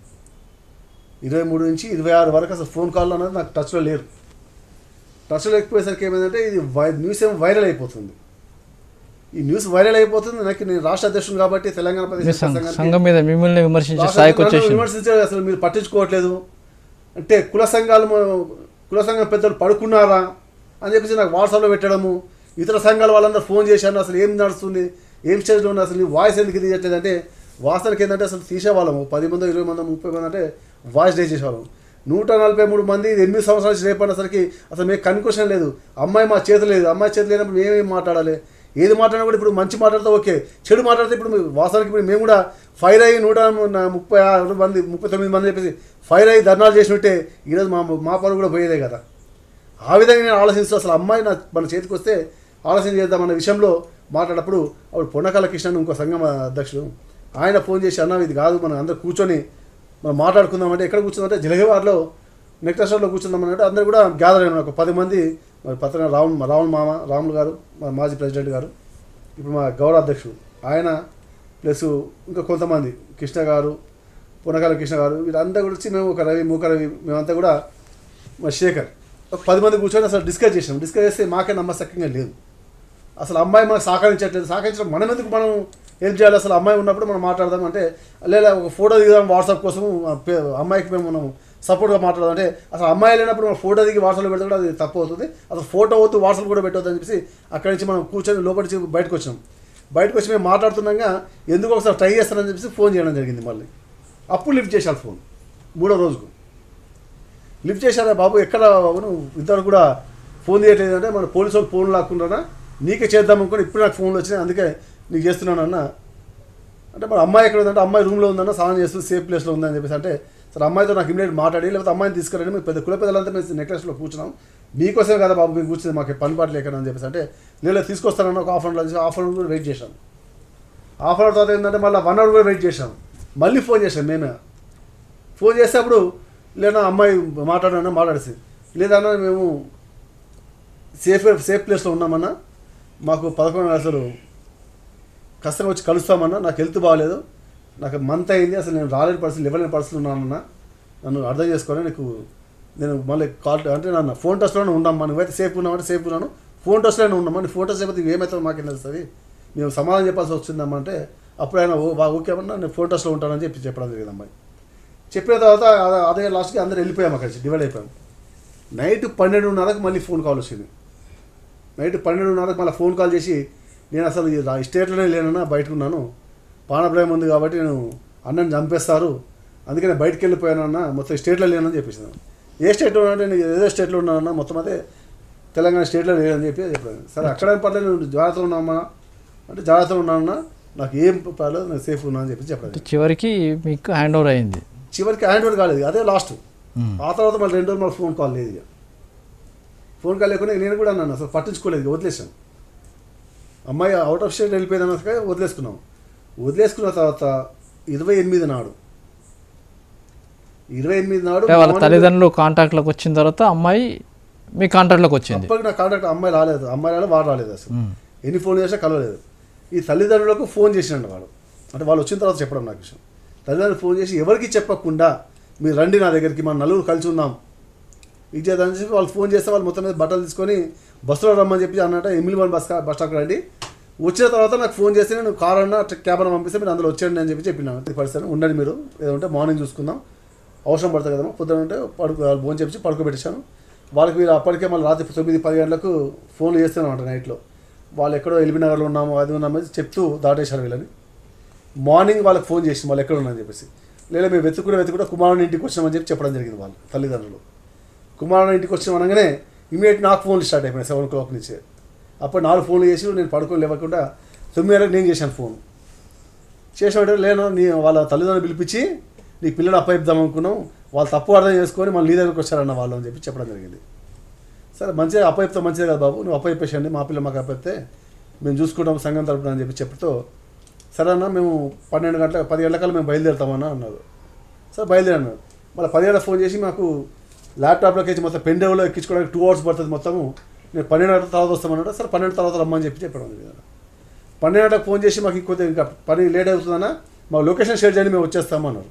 ఇరవై మూడు నుంచి ఇరవై ఆరు వరకు అసలు ఫోన్ కాల్ అనేది నాకు టచ్లో లేరు టచ్లో లేకపోయేసరికి ఏమైందంటే ఇది వై న్యూస్ ఏమో వైరల్ అయిపోతుంది ఈ న్యూస్ వైరల్ అయిపోతుంది నాకు నేను రాష్ట్ర అధ్యక్షుడు కాబట్టి తెలంగాణ మీ ప్రదేశ్ సంఘ- సంఘానికి సంఘం మీద మిమ్మల్ని విమర్శించే రాష్ట్ర స్థాయికి నన్ను వచ్చేసింది విమర్శించారు అసలు మీరు పట్టించుకోవట్లేదు అంటే కుల సంఘాలు మ- కుల సంఘం పెద్దలు పడుకున్నారా అని చెప్పేసి నాకు వాట్సాప్లో పెట్టడము ఇతర సంఘాల వాళ్ళందరూ ఫోన్ చేశాను అసలు ఏం నడుస్తుంది ఏం స్టేజ్లో ఉంది అసలు నీ వాయిస్ ఎందుకు తీయట్లేదు అంటే వాస్తవానికి ఏంటంటే అసలు తీసేవాళ్ళము పది మంది ఇరవై మంది ముప్పై మంది అంటే వాయిస్ డే చేసేవాళ్ళం నూట నలభై మూడు మంది ఇది ఎనిమిది సంవత్సరాల నుంచి రేపనేసరికి అసలు మీకు కన్క్వశ్చన్ లేదు అమ్మాయి మా చేతి లేదు అమ్మాయి చేతి లేనప్పుడు మేమేం మాట్లాడాలి ఏది మాట్లాడినా కూడా ఇప్పుడు మంచి మాట్లాడితే ఓకే చెడు మాట్లాడితే ఇప్పుడు మీ- వాస్తవానికి ఇప్పుడు మేము కూడా ఫైర్ అయ్యి నూట న- ముప్పై ఆరు మంది ముప్పై తొమ్మిది మంది చెప్పేసి ఫైర్ అయ్యి ధర్నాలు చేసినట్టే ఈరోజు మా మా పనులు కూడా పోయేదే కదా ఆ విధంగా నేను ఆలోచిస్తూ అసలు అమ్మాయి నా మన చేతికి వస్తే ఆలోచన చేద్దామన్న విషయంలో మాట్లాడప్పుడు అప్పుడు పొన్నకాల కృష్ణ అని ఇంకో సంఘం అధ్యక్షుడు ఆయన ఫోన్ చేసి అన్న ఇది కాదు మనం అందరు కూర్చొని మనం మాట్లాడుకుందామంటే ఎక్కడ కూర్చుందంటే జలగవాడలో నెక్టస్టర్లో కూర్చుందామని అందరు కూడా గ్యాదర్ అయిన ఒక పది మంది మరి పత్ర రావణ్ రావణ్ మామ రాములు గారు మా మాజీ ప్రెసిడెంట్ గారు ఇప్పుడు మా గౌరవ అధ్యక్షుడు ఆయన ప్లస్ ఇంకా కొంతమంది కృష్ణ గారు పునకాల కృష్ణ గారు వీళ్ళంతా కూడా వచ్చి మేము ఒక రవి మూక రవి మేమంతా కూడా మా శేఖర్ ఒక పది మంది కూర్చొని అసలు డిస్కస్ చేసాం డిస్కస్ చేస్తే మాకే నమ్మసక్యంగా లేదు అసలు అమ్మాయి మనకు సహకరించట్లేదు సహకరించడం మనం ఎందుకు మనం ఏం చేయాలి అసలు అమ్మాయి ఉన్నప్పుడు మనం మాట్లాడదాం అంటే లేదా ఒక ఫోటో దిగుదాం వాట్సాప్ కోసం ఆ పే- అమ్మాయికి మేము మనం సపోర్ట్గా మాట్లాడదాం అంటే అసలు అమ్మాయి లేనప్పుడు మనం ఫోటో దిగి వాట్సాప్లో పెడితే కూడా అది తప్పు అవుతుంది అసలు ఫోటో అవుతూ వాట్సాప్ కూడా పెట్టవద్దు అని చెప్పేసి అక్కడి నుంచి మనం కూర్చొని లోపలి నుంచి బయటకు వచ్చాం బయటకు వచ్చి మేము మాట్లాడుతున్నాగా ఎందుకు ఒకసారి ట్రై చేస్తానని చెప్పేసి ఫోన్ చేయడం జరిగింది మళ్ళీ అప్పుడు లిఫ్ట్ చేశారు ఫోన్ మూడో రోజుకు లిఫ్ట్ చేశారా బాబు ఎక్కడ బాబు నువ్వు ఇద్దరు కూడా ఫోన్ చేయట్లేదు అంటే మన పోలీసు వాళ్ళు ఫోన్ లాక్కుంటారా నీకే చేద్దాం అనుకుని ఇప్పుడు నాకు ఫోన్లు వచ్చినాయి అందుకే నీకు చేస్తున్నాను అన్న అంటే మరి అమ్మాయి ఎక్కడ ఉందంటే అమ్మాయి రూమ్లో ఉందన్న స్నానం చేస్తూ సేఫ్ ప్లేస్లో ఉందని చెప్పేసి అంటే సరే అమ్మాయితో నాకు ఇమీడియట్ మాట్లాడి లేకపోతే అమ్మాయిని తీసుకురండి మేము పెద్ద కుల పెద్దలంతా మేము నెక్లెస్లో కూర్చున్నాం మీకోసమే కదా బాబు మేము కూర్చుంది మాకు పని పాట లేకనా అని చెప్పేసి అంటే లేదు తీసుకొస్తానన్న ఒక half an hour half an hour కూడా వెయిట్ చేశాను హాఫ్ అన్ అవర్ తర్వాత ఏంటంటే మళ్ళీ వన్ అవర్ కూడా వెయిట్ చేశాం మళ్ళీ ఫోన్ చేశాం మేమే ఫోన్ చేస్తే అప్పుడు లేదా అమ్మాయి మాట్లాడానా మాట్లాడేసి లేదన్నా మేము సేఫ్ సేఫ్ ప్లేస్లో ఉన్నామన్నా మాకు పదకొండు అసలు కష్టంగా వచ్చి కలుస్తామన్నా నాకు హెల్త్ బాగాలేదు నాకు మంత్ అయింది అసలు నేను రాలేని పరిస్థితి లెవెల్ పరిస్థితి ఉన్నానన్నా నన్ను అర్థం చేసుకొని నీకు నేను మళ్ళీ కాల్ అంటే నన్ను ఫోన్ టచ్లోనే ఉన్నామ్మా నువ్వైతే సేఫ్ ఉన్నామంటే సేఫ్ ఉన్నాను ఫోన్ టచ్లోనే ఉన్నామా నీ ఫోన్ టచ్ అయిపోతే ఏమవుతుందో మాకేం తెలుస్తుంది మేము సమాధానం చెప్పాల్సి వచ్చిందమ్మా అంటే అప్పుడు ఆయన ఓ బా ఓకే అమ్మా నేను ఫోన్ టచ్లో ఉంటానని చెప్పి చెప్పడం జరిగింది అమ్మాయి చెప్పిన తర్వాత అద- అదే లాస్ట్కి అందరు వెళ్ళిపోయాం అక్కడి నుంచి డివైడ్ అయిపోయాం నైట్ పన్నెండున్నరకు మళ్ళీ ఫోన్ కాల్ వచ్చింది నైట్ పన్నెండున్నరకు మళ్ళీ ఫోన్ కాల్ చేసి నేను అసలు ఈ రా- స్టేట్లోనే లేనన్నా బయటకు ఉన్నాను పానప్రాయం ఉంది కాబట్టి నేను అన్నని చంపేస్తారు అందుకే నేను బయటకు వెళ్ళిపోయానన్న మొత్తం స్టేట్లో లేనని చెప్పేసాను ఏ స్టేట్లో ఉన్నా అంటే నేను ఏదో స్టేట్లో ఉన్నానన్నా మొత్తం అదే తెలంగాణ స్టేట్లో లేదని చెప్పి చెప్పాను సరే అక్కడ ఏం పర్లేదు నువ్వు జాగ్రత్తగా ఉన్నామా అంటే జాగ్రత్తగా ఉన్నానన్నా నాకు ఏం పర్లేదు నేను సేఫ్ ఉన్నా అని చెప్పి చెప్పాను చివరికి మీకు హ్యాండ్ ఓవర్ అయింది చివరికి హ్యాండ్ ఓవర్ కాలేదు అదే లాస్ట్ మ్మ్. ఆ తర్వాత మళ్ళీ రెండు రోజులు మళ్ళీ ఫోన్ కాల్ లేదు ఇక ఫోన్ కాల్ లేకుండా నేను కూడా అన్నాను అసలు పట్టించుకోలేదు ఇక వదిలేసాను అమ్మాయి అవుట్ ఆఫ్ స్టేట్ వెళ్ళిపోయింది అన్నాక వదిలేసుకున్నాం వదిలేసుకున్న తర్వాత ఇరవై ఎనిమిది నాడు ఇరవై ఎనిమిది నాడు అంటే వాళ్ళ మార్నింగ్ తల్లిదండ్రులు కాంటాక్ట్లోకి వచ్చిన తర్వాత అమ్మాయి మీ కాంటాక్ట్లోకి వచ్చింది అప్పటికి నా కాంటాక్ట్ అమ్మాయి రాలేదు అమ్మాయి రాలేదు వాడు రాలేదు అసలు మ్మ్. ఎన్ని ఫోన్ చేసినా కలవలేదు ఈ తల్లిదండ్రులకు ఫోన్ చేసినండి వాడు అంటే వాళ్ళు వచ్చిన తర్వాత చెప్పడం నాకు విషయం తల్లిదండ్రులు ఫోన్ చేసి ఎవరికి చెప్పకుండా మీరు రండి నా దగ్గరికి మన నలుగురు కలిసి ఉందాం ఇది చేద్దామని చెప్పి వాళ్ళు ఫోన్ చేస్తే వాళ్ళు మొత్తం మీద బట్టలు తీసుకొని బస్సులో రమ్మని చెప్పి అన్నట్టు ఎమ్మిలి వన్ బస్ బస్ స్టాప్కి రండి వచ్చిన తర్వాత నాకు ఫోన్ చేస్తే నేను కార్ అన్న క్యాబ్ అన్న పంపిస్తే మీరు అందులో వచ్చేయండి అని చెప్పి చెప్పినాను ఇది పరిస్థితి ఉండండి మీరు ఏదంటే మార్నింగ్ చూసుకుందాం అవసరం పడుతుంది కదా పొద్దున ఉంటే పడుకో ఫోన్ చెప్పి పడుకోబెట్టేశాను వాళ్ళకి వీళ్ళు అప్పటికే మళ్ళీ రాత్రి తొమ్మిది పది గంటలకు ఫోన్లు చేస్తాను నైట్లో వాళ్ళు ఎక్కడో ఎల్బీ నగర్లో ఉన్నాము అది ఉన్నామని చెప్తూ దాటేశారు వీళ్ళని మార్నింగ్ వాళ్ళకి ఫోన్ చేసి వాళ్ళు ఎక్కడ ఉన్నారని చెప్పేసి లేదా మేము వెతుకునే వెతుకుంటే కుమారుని ఇంటికి వచ్చినామని చెప్పి చెప్పడం జరిగింది వాళ్ళు తల్లిదండ్రులు కుమారుని ఇంటికి వచ్చిన అనగానే ఇమీడియట్ నాకు ఫోన్లు స్టార్ట్ అయిపోయినాయి సెవెన్ ఓ క్లాక్ నుంచి అప్పుడు నాలుగు ఫోన్లు చేసి నేను పడుకొని లేవకుండా తొమ్మిది గంటలకు నేను చేశాను ఫోన్ చేసిన లేను నీ వాళ్ళ తల్లిదండ్రులు పిలిపించి నీకు పిల్లలు అప్పయిద్దాం అనుకున్నాం వాళ్ళు తప్పు అర్థం చేసుకొని మళ్ళీ నీ దగ్గరకు వచ్చారన్న వాళ్ళు అని చెప్పి చెప్పడం జరిగింది సరే మంచిగా అప్పయితే మంచిదే కదా బాబు నువ్వు అప్పయిప్పేసండి మా పిల్ల మాకు అప్పయితే మేము చూసుకుంటాం సంఘం తరపున అని చెప్పి చెప్తూ సరే అన్న మేము పన్నెండు గంటల పది గంటలకల్లా మేము బయలుదేరుతామన్నా అన్నారు సరే బయలుదేరన్నారు మళ్ళీ పది గంటల ఫోన్ చేసి మాకు ల్యాప్టాప్లోకి వచ్చి మొత్తం పెన్ డ్రైవ్లో ఎక్కించుకోవడానికి టూ అవర్స్ పడుతుంది మొత్తము నేను పన్నెండు గంటల తర్వాత వస్తామన్నాడు సరే పన్నెండు తర్వాత రమ్మని చెప్పి చెప్పడం జరిగింది పన్నెండు గంటలకు ఫోన్ చేసి మాకు ఇంకొద్ది ఇంకా పని లేట్ అవుతుందన్నా మా లొకేషన్ షేర్ చేయండి మేము వచ్చేస్తామన్నారు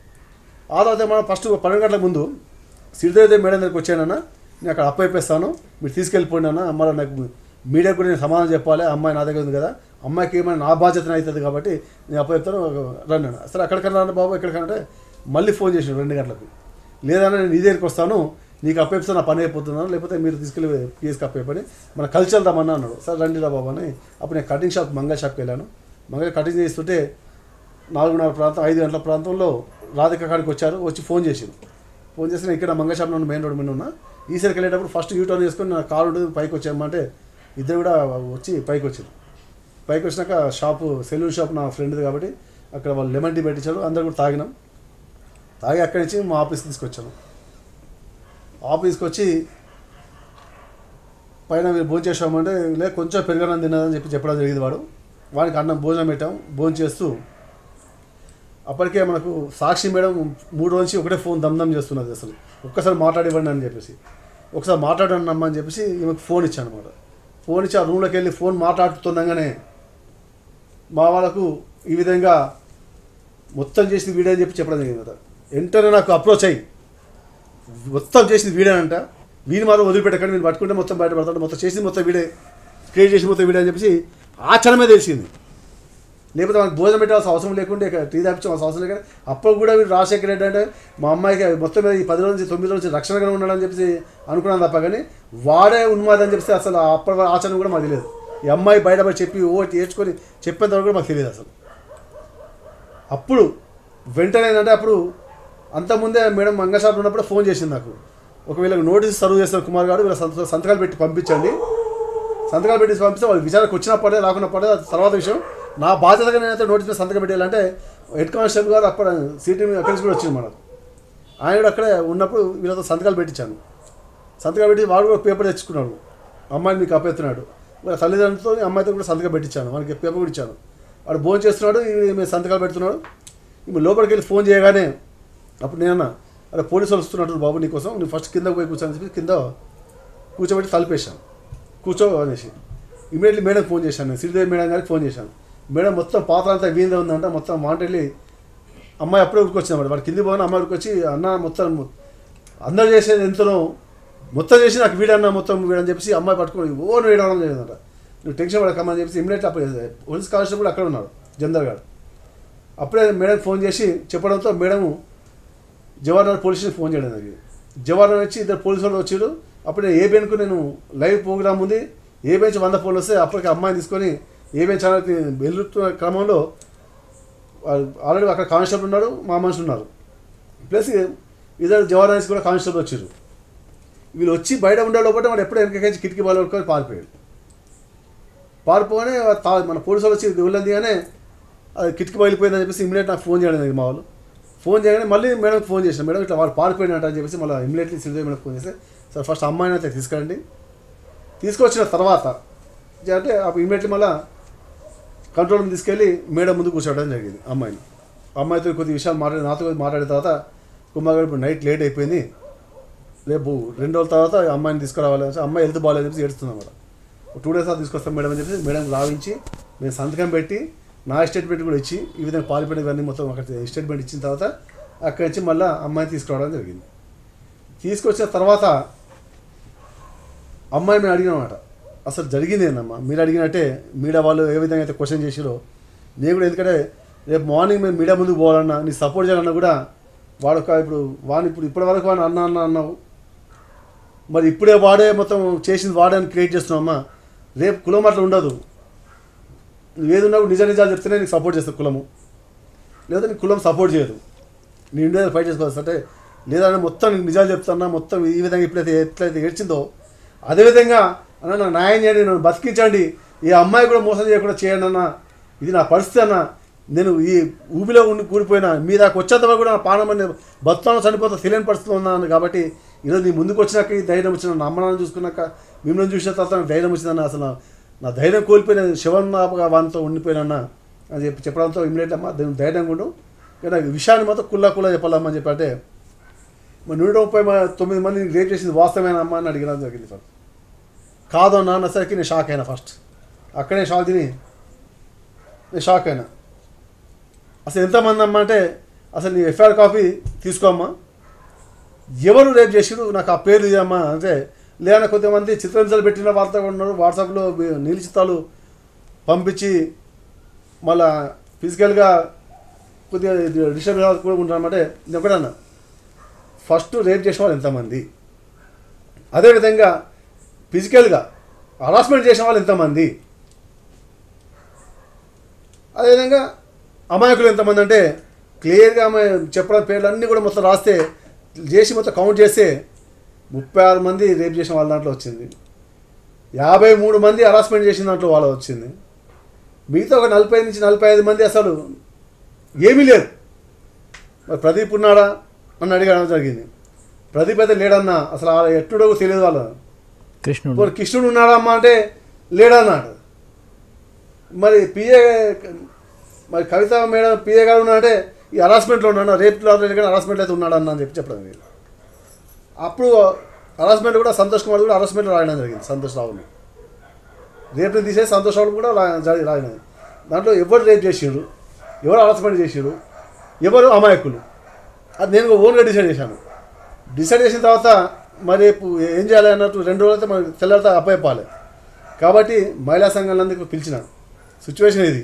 ఆ తర్వాత మనం ఫస్ట్ పన్నెండు గంటల ముందు సిరిదేవి మేడం దగ్గరికి వచ్చానన్నా నేను అక్కడ అప్పు అయిపోయిస్తాను మీరు తీసుకెళ్ళిపోండి అన్న మళ్ళీ నాకు మీడియాకు కూడా నేను సమాధానం చెప్పాలి అమ్మాయి నా దగ్గర ఉంది కదా అమ్మాయికి ఏమైనా నా బాధ్యత అవుతుంది కాబట్టి నేను అప్పు చెప్తాను రండి అన్న సరే అక్కడికన్నా రండి బాబు ఎక్కడికంటే మళ్ళీ ఫోన్ చేసాను రెండు గంటలకు లేదన్నా నేను నీ దగ్గరికి వస్తాను నీకు అప్పు చెప్తే నా పని అయిపోతున్నాను లేకపోతే మీరు తీసుకెళ్ళి కేసుకి అప్పు అయిపోయి మన కలిసి వెళ్దామన్నా అన్నాడు సరే రండి రా బాబు అని అప్పుడు నేను కటింగ్ షాప్ మంగళ షాప్కి వెళ్ళాను మంగళ కటింగ్ చేస్తుంటే నాలుగున్నర ప్రాంతం ఐదు గంటల ప్రాంతంలో రాధిక కాడికి వచ్చారు వచ్చి ఫోన్ చేసారు ఫోన్ చేసి నేను ఇక్కడ మంగ షాప్ నుండి మెయిన్ రోడ్ మీద ఉన్నా ఈ సరికి వెళ్ళేటప్పుడు ఫస్ట్ యూ టర్న్ చేసుకొని నా కారు ఉంటుంది పైకి వచ్చామంటే ఇద్దరు కూడా వచ్చి పైకి వచ్చారు పైకి వచ్చినాక షాపు సెలూన్ షాప్ నా ఫ్రెండ్ది కాబట్టి అక్కడ వాళ్ళు లెమన్ టీ పెట్టించారు అందరు కూడా తాగినాం తాగి అక్కడి నుంచి మా ఆఫీస్కి తీసుకొచ్చాను ఆఫీస్కి వచ్చి పైన మీరు భోజనం చేసామంటే లే కొంచెం పెరగనం తిన్నదని చెప్పి చెప్పడం జరిగింది వాడు వాడికి అన్నం భోజనం పెట్టాం భోజనం చేస్తూ అప్పటికే మనకు సాక్షి మేడం మూడు రోజు నుంచి ఒకటే ఫోన్ దమ్దమ్ చేస్తున్నది అసలు ఒక్కసారి మాట్లాడివ్వండి అని చెప్పేసి ఒకసారి మాట్లాడండి అమ్మా అని చెప్పేసి ఈమెకు ఫోన్ ఇచ్చాను అనమాట ఫోన్ ఇచ్చి ఆ రూమ్లోకి వెళ్ళి ఫోన్ మాట్లాడుతుండగానే మా వాళ్ళకు ఈ విధంగా మొత్తం చేసింది వీడియో అని చెప్పి చెప్పడం జరిగింది కదా వెంటనే నాకు అప్రోచ్ అయ్యి మొత్తం చేసింది వీడియో అంట వీడిని మాత్రం వదిలిపెట్టకండి మీరు పట్టుకుంటే మొత్తం బయటపడతాడు మొత్తం చేసింది మొత్తం వీడే క్రియేట్ చేసి మొత్తం వీడియో అని చెప్పేసి ఆచరణమే తెలిసింది లేకపోతే మనకు భోజనం పెట్టాల్సిన అవసరం లేకుంటే ఇక టీ తాపించాల్సిన అవసరం లేకుండా అప్పుడు కూడా వీడు రాజశేఖర రెడ్డి అంటే మా అమ్మాయికి మొత్తం మీద ఈ పది రోజుల నుంచి తొమ్మిది రోజుల నుంచి రక్షణగా ఉన్నాడని చెప్పేసి అనుకున్నాను తప్ప కానీ వాడే ఉన్మాదని చెప్పేసి అసలు అప్పటి ఆచరణ కూడా మాకు తెలియదు ఈ అమ్మాయి బయటపడి చెప్పి ఓ ఏడ్చుకొని చెప్పేంత వరకు కూడా మాకు తెలియదు అసలు అప్పుడు వెంటనే ఏంటంటే అప్పుడు అంతకుముందే మేడం మంగ షాప్ ఉన్నప్పుడు ఫోన్ చేసింది నాకు ఒకవేళ నోటీస్ సర్వ్ చేసిన కుమార్ గారు వీళ్ళ సంత- సంతకాలు పెట్టి పంపించండి సంతకాలు పెట్టి పంపిస్తే వాళ్ళు విచారణకు వచ్చినా పడే రాకుండా పడే అది తర్వాత విషయం నా బాధ్యతగా నేనైతే నోటీస్ మీద సంతకం పెట్టాలంటే హెడ్ కానిస్టేబుల్ గారు అప్పుడు సిటీ అక్కడి నుంచి కూడా వచ్చింది మనకు ఆయన కూడా అక్కడే ఉన్నప్పుడు వీళ్ళతో సంతకాలు పెట్టించాను సంతకాలు పెట్టి వాడు కూడా పేపర్ తెచ్చుకున్నాడు అమ్మాయిని మీకు అప్పెత్తున్నాడు వాళ్ళ తల్లిదండ్రులతో అమ్మాయితో కూడా సంతకం పెట్టించాను మనకి పేపర్ కూడా ఇచ్చాను వాడు భోజనం చేస్తున్నాడు ఈమె సంతకాలు పెడుతున్నాడు ఈమె లోపలికి వెళ్ళి ఫోన్ చేయగానే అప్పుడు నేనన్నా అరే పోలీసు వాళ్ళు వస్తున్నట్టు బాబు నీకోసం నేను ఫస్ట్ కిందకు పోయి కూర్చొని చెప్పి కింద కూర్చోబెట్టి తలిపేశాను కూర్చో అనేసి ఇమీడియట్లీ మేడం ఫోన్ చేశాను నేను శ్రీదేవి మేడం గారికి ఫోన్ చేశాను మేడం మొత్తం పాత్ర అంతా వీందే ఉందంట మొత్తం మాంటెళ్ళి అమ్మాయి అప్పుడే ఉరికొచ్చింది వాడు కింది పోగానే అమ్మాయి ఉరికొచ్చి అన్న మొత్తం అందరు చేసేది ఎంతనో మొత్తం చేసి నాకు వీడన్నా మొత్తం వీడని చెప్పేసి అమ్మాయి పట్టుకొని ఓన్ వీడవడం జరిగిందంట నువ్వు టెన్షన్ పడకమ్మని చెప్పేసి ఇమీడియట్లీ అప్పుడు పోలీస్ కానిస్టేబుల్ అక్కడ ఉన్నాడు జందర్ గారు అప్పుడే మేడం ఫోన్ చేసి చెప్పడంతో madam Jawaharlal police station phone చేయడం జరిగింది జవహర్లాల్ వచ్చి ఇద్దరు పోలీసు వాళ్ళు వచ్చారు అప్పుడే ఏ బెన్కు నేను లైవ్ ప్రోగ్రామ్ ఉంది ఏ బెంచ్ వంద ఫోన్లు వస్తే అప్పటికి అమ్మాయిని తీసుకొని ఏ బెంచ్ ఛానల్కి వెళ్తున్న క్రమంలో ఆల్రెడీ అక్కడ కానిస్టేబుల్ ఉన్నారు మా మనుషులు ఉన్నారు ప్లస్ ఇద్దరు జవహర్లాల్ కూడా కానిస్టేబుల్ వచ్చారు వీళ్ళు వచ్చి బయట ఉండే లోపల వాడు ఎప్పుడో వెనకకి కిటికీ బాల్ పట్టుకొని పారిపోయాడు పారిపోగానే తా- మన పోలీసు వాళ్ళు వచ్చి వెళ్ళింది కానీ అది కిటికీ బయలుపోయిందని చెప్పేసి ఇమీడియట్ నాకు ఫోన్ చేయడం జరిగింది మా వాళ్ళు ఫోన్ చేయగానే మళ్ళీ మేడంకి ఫోన్ చేసిన మేడం ఇట్లా వాడు పారిపోయినట్టు అని చెప్పేసి మళ్ళీ ఇమీడియట్లీ శ్రీదేవి మేడం ఫోన్ చేస్తే సార్ ఫస్ట్ అమ్మాయిని అయితే తీసుకురండి తీసుకొచ్చిన తర్వాత అంటే అప్పుడు ఇమీడియట్లీ మళ్ళీ కంట్రోల్ రూమ్ తీసుకెళ్ళి మేడం ముందు కూర్చోవడం జరిగింది అమ్మాయిని అమ్మాయితో కొద్ది విషయాలు మాట్లాడి నాతో కొద్ది మాట్లాడిన తర్వాత కుమార్ గారు ఇప్పుడు నైట్ లేట్ అయిపోయింది రేపు రెండు రోజుల తర్వాత ఈ అమ్మాయిని తీసుకురావాలి అని అమ్మాయి హెల్త్ బాగాలేదు చెప్పి ఏడుస్తుంది అన్నమాట టూ డేస్ తర్వాత తీసుకొస్తాం మేడం అని చెప్పి మేడం రావించి మేము సంతకం పెట్టి నా స్టేట్మెంట్ కూడా ఇచ్చి ఈ విధంగా పాల్పడి ఇవన్నీ మొత్తం అక్కడ స్టేట్మెంట్ ఇచ్చిన తర్వాత అక్కడి నుంచి మళ్ళీ అమ్మాయిని తీసుకురావడం జరిగింది తీసుకొచ్చిన తర్వాత అమ్మాయి మేము అడిగినమాట అసలు జరిగింది ఏందమ్మా మీరు అడిగినట్టే మీడియా వాళ్ళు ఏ విధంగా అయితే క్వశ్చన్ చేసిరో నేను కూడా ఎందుకంటే రేపు మార్నింగ్ మేము మీడియా ముందుకు పోవాలన్నా నీ సపోర్ట్ చేయాలన్నా కూడా వాడు ఒక ఇప్పుడు వాడిని ఇప్పుడు ఇప్పటి వరకు వాడిని అన్న అన్న అన్నావు మరి ఇప్పుడే వాడే మొత్తం చేసింది వాడే అని క్రియేట్ చేస్తున్నామమ్మా రేపు కులం అట్లా ఉండదు నువ్వు ఏది ఉన్నా కూడా నిజ నిజాలు చెప్తేనే నీకు సపోర్ట్ చేస్తుంది కులము లేదా నీకు కులం సపోర్ట్ చేయదు నీ ఇండియా ఫైట్ చేసుకోవచ్చు అంటే లేదా నేను మొత్తం నీకు నిజాలు చెప్తున్నా మొత్తం ఈ విధంగా ఇప్పుడైతే ఎట్లయితే ఏడ్చిందో అదేవిధంగా అన్న నాకు న్యాయం చేయండి నన్ను బతికించండి ఈ అమ్మాయి కూడా మోసం చేయకుండా చేయండి అన్న ఇది నా పరిస్థితి అన్న నేను ఈ ఊబిలో ఉండి కూలిపోయినా మీ దాకా వచ్చేంత వరకు కూడా నా పానం అని బతుకుతాను చనిపోతా తెలియని పరిస్థితిలో ఉన్నాను కాబట్టి ఈరోజు నీ ముందుకు వచ్చినాక ఈ ధైర్యం వచ్చిన నా అమ్మ నాన్న చూసుకున్నాక మిమ్మల్ని చూసిన తర్వాత నాకు ధైర్యం వచ్చిందన్న అసలు నా- నా ధైర్యం కోల్పోయిన శివన్ వానితో ఉండిపోయినన్నా అని చెప్పి చెప్పడంతో ఇమీడియట్ అమ్మ దీని ధైర్యంగా ఉండు కానీ ఈ విషయాన్ని మాత్రం కుల్లా కుల్లా చెప్పాలమ్మా అని చెప్పి అంటే మరి నూట ముప్పై మ- తొమ్మిది మంది రేప్ చేసింది వాస్తవేనా అమ్మా అని అడిగడం జరిగింది ఫస్ట్ కాదు అన్న అన్నసరికి నేను షాక్ అయినా ఫస్ట్ అక్కడే షాక్ తిని నేను షాక్ అయినా అసలు ఎంతమంది అమ్మ అంటే అసలు నీ ఎఫ్ఐఆర్ కాపీ తీసుకోమ్మా ఎవరు రేపు చేసిడు నాకు ఆ పేర్లు ఇదమ్మా అంటే లేదా కొంతమంది చిత్రహింసలు పెట్టిన వార్త కూడా ఉన్నారు వాట్సాప్లో నీలి చిత్రాలు పంపించి మళ్ళా ఫిజికల్గా కొద్దిగా డిస్టర్బ్ కూడా ఉంటారన్నమాట నేను ఒకటే అన్నా ఫస్ట్ రేప్ చేసిన వాళ్ళు ఎంతమంది అదేవిధంగా ఫిజికల్గా హరాస్మెంట్ చేసిన వాళ్ళు ఎంతమంది అదేవిధంగా అమాయకులు ఎంతమంది అంటే క్లియర్గా ఆమె చెప్పడం పేర్లు అన్నీ కూడా మొత్తం రాస్తే చేసి మొత్తం కౌంట్ చేస్తే ముప్పై ఆరు మంది రేప్ చేసిన వాళ్ళ దాంట్లో వచ్చింది యాభై మూడు మంది హరాస్మెంట్ చేసిన దాంట్లో వాళ్ళు వచ్చింది మిగతా ఒక నలభై నుంచి నలభై ఐదు మంది అసలు ఏమీ లేరు మరి ప్రదీప్ ఉన్నాడా అని అడగడం జరిగింది ప్రదీప్ అయితే లేడన్నా అసలు ఆ ఎట్టుడో తెలియదు వాళ్ళ కృష్ణుడు మరి కృష్ణుడు ఉన్నాడా అమ్మా అంటే లేడన్నాడు మరి పిఏ మరి కవిత మేడం పిఏ గారు ఉన్నాడంటే ఈ హరాస్మెంట్లో ఉన్నాడు రేపు కానీ హరాస్మెంట్ అయితే ఉన్నాడు అన్న అని చెప్పి చెప్పడం జరిగింది అప్పుడు హరాస్మెంట్ కూడా సంతోష్ కుమార్ కూడా హరాస్మెంట్ రాయడం జరిగింది సంతోష్ రావుని రేపుని తీసేసి సంతోష్ రావు కూడా రా- జరి- రాయడం దాంట్లో ఎవరు రేప్ చేసిండ్రు ఎవరు హరాస్మెంట్ చేసిండ్రు ఎవరు అమాయకులు అది నేను ఓన్గా డిసైడ్ చేశాను డిసైడ్ చేసిన తర్వాత మరి రేపు ఏం చేయాలి అన్నట్టు రెండు రోజులు అయితే మరి తెల్లారితో అప్పయ్యాలి కాబట్టి మహిళా సంఘాలందరికీ పిలిచిన సిచ్యువేషన్ ఇది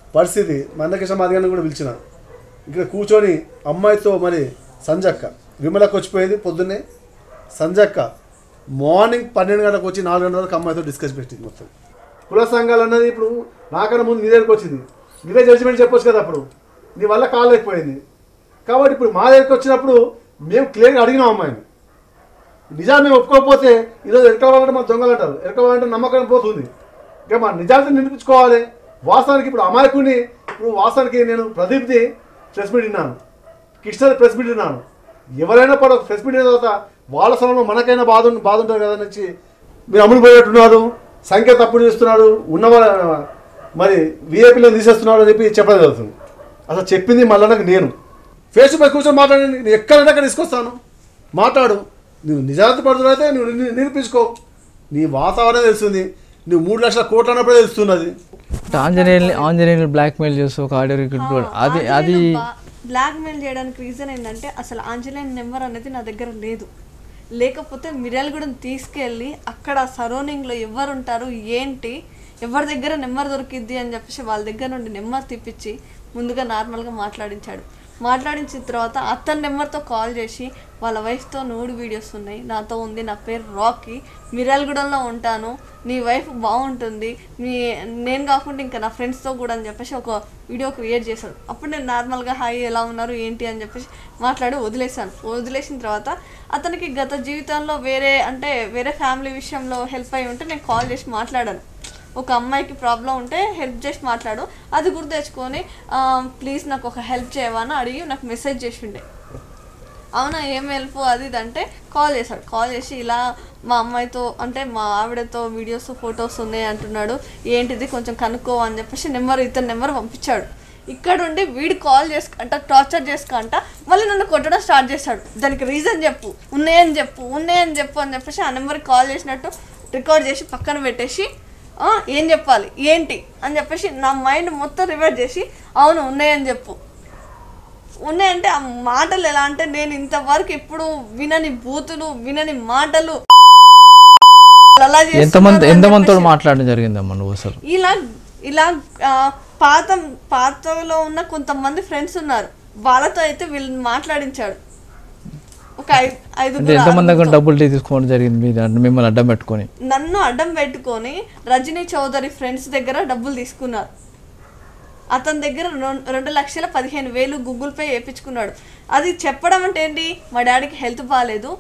పరిస్థితి మందకృష్ణ మాదిగాన్ని కూడా పిలిచిన ఇక్కడ కూర్చొని అమ్మాయితో మరి సంజక్క విమలకు వచ్చిపోయేది పొద్దున్నే సంజక్క మార్నింగ్ పన్నెండు గంటలకు వచ్చి నాలుగు గంటల వరకు అమ్మాయితో డిస్కస్ పెట్టింది మొత్తం కుల సంఘాలు అన్నది ఇప్పుడు నాకన్నా ముందు నీ దగ్గరికి వచ్చింది నీదే జడ్జిమెంట్ చెప్పొచ్చు కదా అప్పుడు నీ వల్ల కాల్ లేకపోయింది కాబట్టి ఇప్పుడు మా దగ్గరికి వచ్చినప్పుడు మేము క్లియర్గా అడిగినాం అమ్మాయిని నిజాన్ని మేము ఒప్పుకోకపోతే ఈరోజు ఎరకవాలంటే మన దొంగలు అంటారు ఎరకవాలంటే నమ్మకం పోతుంది ఇక మన నిజాన్ని నిరూపించుకోవాలి వాస్తవానికి ఇప్పుడు అమాయకుడిని ఇప్పుడు వాస్తవానికి నేను ప్రదీప్ది ప్రెస్ మీట్ విన్నాను కృష్ణ ప్రెస్ మీట్ విన్నాను ఎవరైనా పడ ప్రెస్ మీట్ అయిన తర్వాత వాళ్ళ సమయంలో మనకైనా బాధ ఉం- బాధ ఉంటుంది కదా నుంచి మీరు అమ్ముడు పోయేట్టున్నారు సంఖ్య తప్పుడు చేస్తున్నారు ఉన్న వాళ్ళ- మరి విఐపీలను తీసేస్తున్నారు అని చెప్పి చెప్పడం జరుగుతుంది అసలు చెప్పింది మళ్ళీ నాకు నేను ఫేస్ టు ఫేస్ కూర్చొని మాట్లాడి నేను ఎక్కడంటే అక్కడ తీసుకొస్తాను మాట్లాడు నువ్వు నిజాయితీ పడుతున్నా అయితే నువ్వు ని- నిరూపించుకో నీ వాతావరణం తెలుస్తుంది నువ్వు మూడు లక్షల కోట్లు అన్నప్పుడే తెలుస్తున్నది అంటే ఆంజనేయుల్ని ఆంజనేయులు బ్లాక్మెయిల్ చేస్తూ ఒక ఆడియో రికార్డ్ కూడా అది అది బ్లాక్ మెయిల్ చేయడానికి రీజన్ ఏంటంటే అసలు ఆంజనేయన్ నెంబర్ అనేది నా దగ్గర లేదు లేకపోతే మిర్యాలగూడెం తీసుకెళ్ళి అక్కడ సరౌండింగ్లో ఎవరు ఉంటారు ఏంటి ఎవరి దగ్గర నెంబర్ దొరికిద్ది అని చెప్పేసి వాళ్ళ దగ్గర నుండి నెంబర్ తెప్పించి ముందుగా నార్మల్గా మాట్లాడించాడు మాట్లాడించిన తర్వాత అతని నెంబర్తో కాల్ చేసి వాళ్ళ వైఫ్తో నూడు వీడియోస్ ఉన్నాయి నాతో ఉంది నా పేరు రాకీ మిర్యాలగూడెంలో ఉంటాను నీ వైఫ్ బాగుంటుంది మీ నేను కాకుండా ఇంకా నా ఫ్రెండ్స్తో కూడా అని చెప్పేసి ఒక వీడియో క్రియేట్ చేశాడు అప్పుడు నేను నార్మల్గా హాయ్ ఎలా ఉన్నారు ఏంటి అని చెప్పేసి మాట్లాడి వదిలేశాను వదిలేసిన తర్వాత అతనికి గత జీవితంలో వేరే అంటే వేరే ఫ్యామిలీ విషయంలో హెల్ప్ అయి ఉంటే నేను కాల్ చేసి మాట్లాడాను ఒక అమ్మాయికి ప్రాబ్లం ఉంటే హెల్ప్ చేసి మాట్లాడు అది గుర్తు తెచ్చుకొని ప్లీజ్ నాకు ఒక హెల్ప్ చేయవా అని అడిగి నాకు మెసేజ్ చేసిండే అవునా ఏం హెల్ప్ అది ఇది అంటే కాల్ చేశాడు కాల్ చేసి ఇలా మా అమ్మాయితో అంటే మా ఆవిడతో వీడియోస్ ఫొటోస్ ఉన్నాయి అంటున్నాడు ఏంటిది కొంచెం కనుక్కో అని చెప్పేసి నెంబర్ ఇతని నెంబర్ పంపించాడు ఇక్కడ ఉండి వీడు కాల్ చేసుకుంట టార్చర్ చేసుకుంట మళ్ళీ నన్ను కొట్టడం స్టార్ట్ చేశాడు దానికి రీజన్ చెప్పు ఉన్నాయని చెప్పు ఉన్నాయని చెప్పు అని చెప్పేసి ఆ నెంబర్కి కాల్ చేసినట్టు రికార్డ్ చేసి పక్కన పెట్టేసి "ఆ, ఏం చెప్పాలి ఏంటి అని చెప్పేసి నా మైండ్ మొత్తం రివర్ట్ చేసి అవును ఉన్నాయని చెప్పు ఉన్నాయంటే ఆ మాటలు ఎలా అంటే నేను ఇంతవరకు ఎప్పుడు వినని బూతులు వినని మాటలు అలా చేస్తున్నారు ఎంతమంది అని ఎంతమందితో చెప్పేసి మాట్లాడడం జరిగిందమ్మా నువ్వు అసలు ఇలా ఇలా ఆ, పాత పాతలో ఉన్న కొంతమంది ఫ్రెండ్స్ ఉన్నారు వాళ్ళతో అయితే వీళ్ళని మాట్లాడించాడు ఒక ఐ- అంటే ఐదుగురు ఎంతమంది దగ్గర ఆరుగురితో. డబ్బులు తీసుకోవడం జరిగింది మీరు అంటే మిమ్మల్ని అడ్డం పెట్టుకొని నన్ను అడ్డం పెట్టుకొని రజనీ చౌదరి ఫ్రెండ్స్ దగ్గర డబ్బులు తీసుకున్నారు అతని దగ్గర రెం- రెండు లక్షల పదిహేను వేలు గూగుల్ పే వేయించుకున్నాడు అది చెప్పడం అంటే ఏంటి మా డాడీకి హెల్త్ బాగాలేదు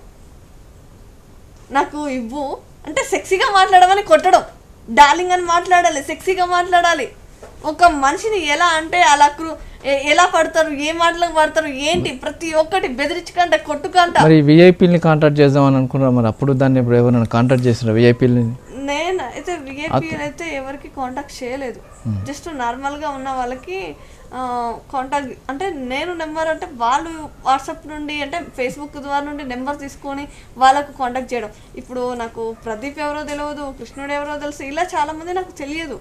నాకు ఇవ్వు అంటే సెక్సీగా మాట్లాడమని కొట్టడం డార్లింగ్ అని మాట్లాడాలి సెక్సీగా మాట్లాడాలి ఒక మనిషిని ఎలా అంటే అలా క్రూ ఎ- ఎలా పడతారు ఏ మాటలకు పడతారు ఏంటి ప్రతి ఒక్కటి బెదిరించుకంట కొట్టుకంట మరి విఐపీని కాంటాక్ట్ చేద్దామని అనుకున్నారు మరి అప్పుడు దాన్ని ఇప్పుడు ఎవరైనా కాంటాక్ట్ చేసిన విఐపీని నేను అయితే విఐపీ అయితే ఎవరికి కాంటాక్ట్ చేయలేదు జస్ట్ నార్మల్గా ఉన్న వాళ్ళకి కాంటాక్ట్ అంటే నేను నెంబర్ అంటే వాళ్ళు వాట్సాప్ నుండి అంటే ఫేస్బుక్ ద్వారా నుండి నెంబర్ తీసుకొని వాళ్ళకు కాంటాక్ట్ చేయడం ఇప్పుడు నాకు ప్రదీప్ ఎవరో తెలియదు కృష్ణుడు ఎవరో తెలుసు ఇలా చాలా మంది నాకు తెలియదు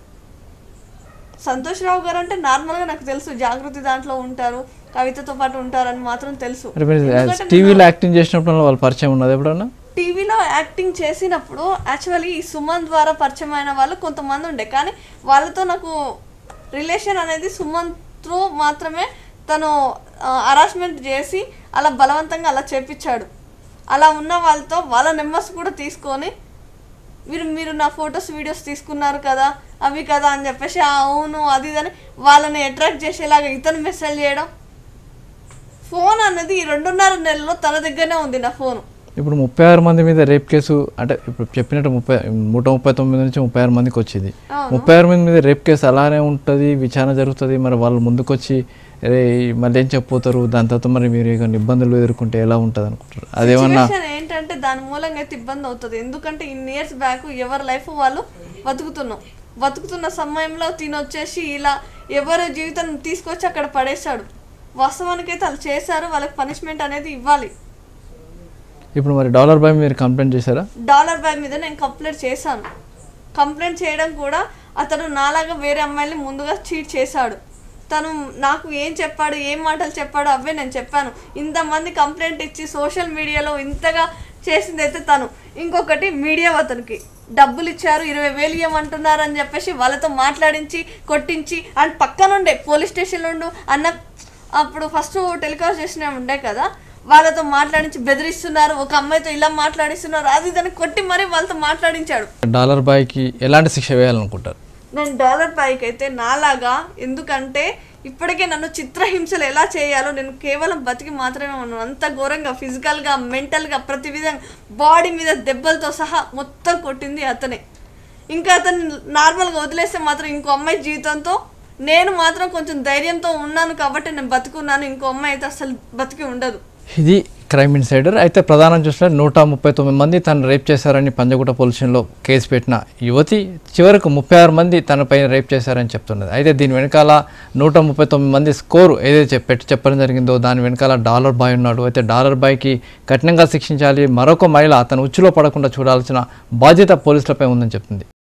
సంతోష్ రావు గారు అంటే నార్మల్గా నాకు తెలుసు జాగృతి దాంట్లో ఉంటారు కవితతో పాటు ఉంటారని మాత్రం తెలుసు మరి మీరు ఎందుకంటే టీవీలో యాక్టింగ్ చేసినప్పుడు వాళ్ళ పరిచయం ఉన్నది ఎప్పుడన్నా టీవీలో యాక్టింగ్ చేసినప్పుడు యాక్చువల్లీ ఈ సుమన్ ద్వారా పరిచయం అయిన వాళ్ళు కొంతమంది ఉండే కానీ వాళ్ళతో నాకు రిలేషన్ అనేది సుమన్ త్రూ మాత్రమే తను హరాస్మెంట్ చేసి అలా బలవంతంగా అలా చేపించాడు అలా ఉన్న వాళ్ళతో వాళ్ళ నెంబర్స్ కూడా తీసుకొని మీరు మీరు నా ఫొటోస్ వీడియోస్ తీసుకున్నారు కదా అవి కదా అని చెప్పేసి "ఆ, అవును అది ఇది అని వాళ్ళని అట్రాక్ట్ చేసేలాగా ఇతను మెసేజ్ చేయడం ఫోన్ అన్నది ఈ రెండున్నర నెలల్లో తన దగ్గరనే ఉంది నా ఫోను ఇప్పుడు ముప్పై ఆరు మంది మీద రేప్ కేసు అంటే ఇప్పుడు చెప్పినట్టు ముప్పై నూట ముప్పై తొమ్మిది నుంచి ముప్పై ఆరు మందికి వచ్చింది ముప్పై ఆరు మంది మీద రేప్ కేసు అలానే ఉంటుంది విచారణ జరుగుతుంది మరి వాళ్ళు ముందుకొచ్చి "అరే, మళ్ళీ ఏం చెప్పిపోతారు దాని తర్వాత మరి మీరు ఏమైనా ఇబ్బందులు ఎదుర్కొంటే ఎలా ఉంటుంది అనుకుంటారు అదేమన్నా సిచ్యువేషన్ ఏంటంటే దాని మూలంగా అయితే ఇబ్బంది అవుతుంది ఎందుకంటే ఇన్ని ఇయర్స్ బ్యాక్ ఎవరి లైఫ్ వాళ్ళు బతుకుతున్నాం బతుకుతున్న సమయంలో తినొచ్చేసి ఇలా ఎవరి జీవితం తీసుకొచ్చి అక్కడ పడేశాడు వాస్తవానికి అయితే వాళ్ళు చేశారు వాళ్ళకి పనిష్మెంట్ అనేది ఇవ్వాలి ఇప్పుడు మరి డాలర్ బై మీరు కంప్లైంట్ చేశారా డాలర్ బాయ్ మీద నేను కంప్లైంట్ చేశాను కంప్లైంట్ చేయడం కూడా అతను నాలాగా వేరే అమ్మాయిని ముందుగా చీట్ చేశాడు తను నాకు ఏం చెప్పాడు ఏం మాటలు చెప్పాడు అవే నేను చెప్పాను ఇంతమంది కంప్లైంట్ ఇచ్చి సోషల్ మీడియాలో ఇంతగా చేసింది అయితే తను ఇంకొకటి మీడియా అతనికి డబ్బులు ఇచ్చారు ఇరవై వేలు ఇవ్వమంటున్నారు అని చెప్పేసి వాళ్ళతో మాట్లాడించి కొట్టించి అండ్ పక్కనుండే పోలీస్ స్టేషన్లో ఉండు అన్న అప్పుడు ఫస్ట్ టెలికాస్ట్ చేసిన ఉండే కదా వాళ్ళతో మాట్లాడించి బెదిరిస్తున్నారు ఒక అమ్మాయితో ఇలా మాట్లాడిస్తున్నారు అది దాన్ని కొట్టి మరీ వాళ్ళతో మాట్లాడించాడు డాలర్ బాయ్కి ఎలాంటి శిక్ష వేయాలనుకుంటారు నేను డాలర్ పైకి అయితే నాలాగా ఎందుకంటే ఇప్పటికే నన్ను చిత్రహింసలు ఎలా చేయాలో నేను కేవలం బతికి మాత్రమే ఉన్నాను అంత ఘోరంగా ఫిజికల్గా మెంటల్గా ప్రతి విధంగా బాడీ మీద దెబ్బలతో సహా మొత్తం కొట్టింది అతనే ఇంకా అతను నార్మల్గా వదిలేస్తే మాత్రం ఇంకో అమ్మాయి జీవితంతో నేను మాత్రం కొంచెం ధైర్యంతో ఉన్నాను కాబట్టి నేను బతుకున్నాను ఇంకో అమ్మాయి అయితే అసలు బతికి ఉండదు ఇది క్రైమ్ ఇన్సైడర్ అయితే ప్రధానం చూస్తే నూట ముప్పై తొమ్మిది మంది తను రేప్ చేశారని పంజగుట్ట పోలీస్ స్టేషన్లో కేసు పెట్టిన యువతి చివరకు ముప్పై ఆరు మంది తనపై రేప్ చేశారని చెప్తున్నది అయితే దీని వెనకాల నూట ముప్పై తొమ్మిది మంది స్కోర్ ఏదైతే చెప్- పెట్టి చెప్పడం జరిగిందో దాని వెనకాల డాలర్ బాయ్ ఉన్నాడు అయితే డాలర్ బాయ్కి కఠినంగా శిక్షించాలి మరొక మహిళ అతను ఉచ్చులో పడకుండా చూడాల్సిన బాధ్యత పోలీసులపై ఉందని చెప్తుంది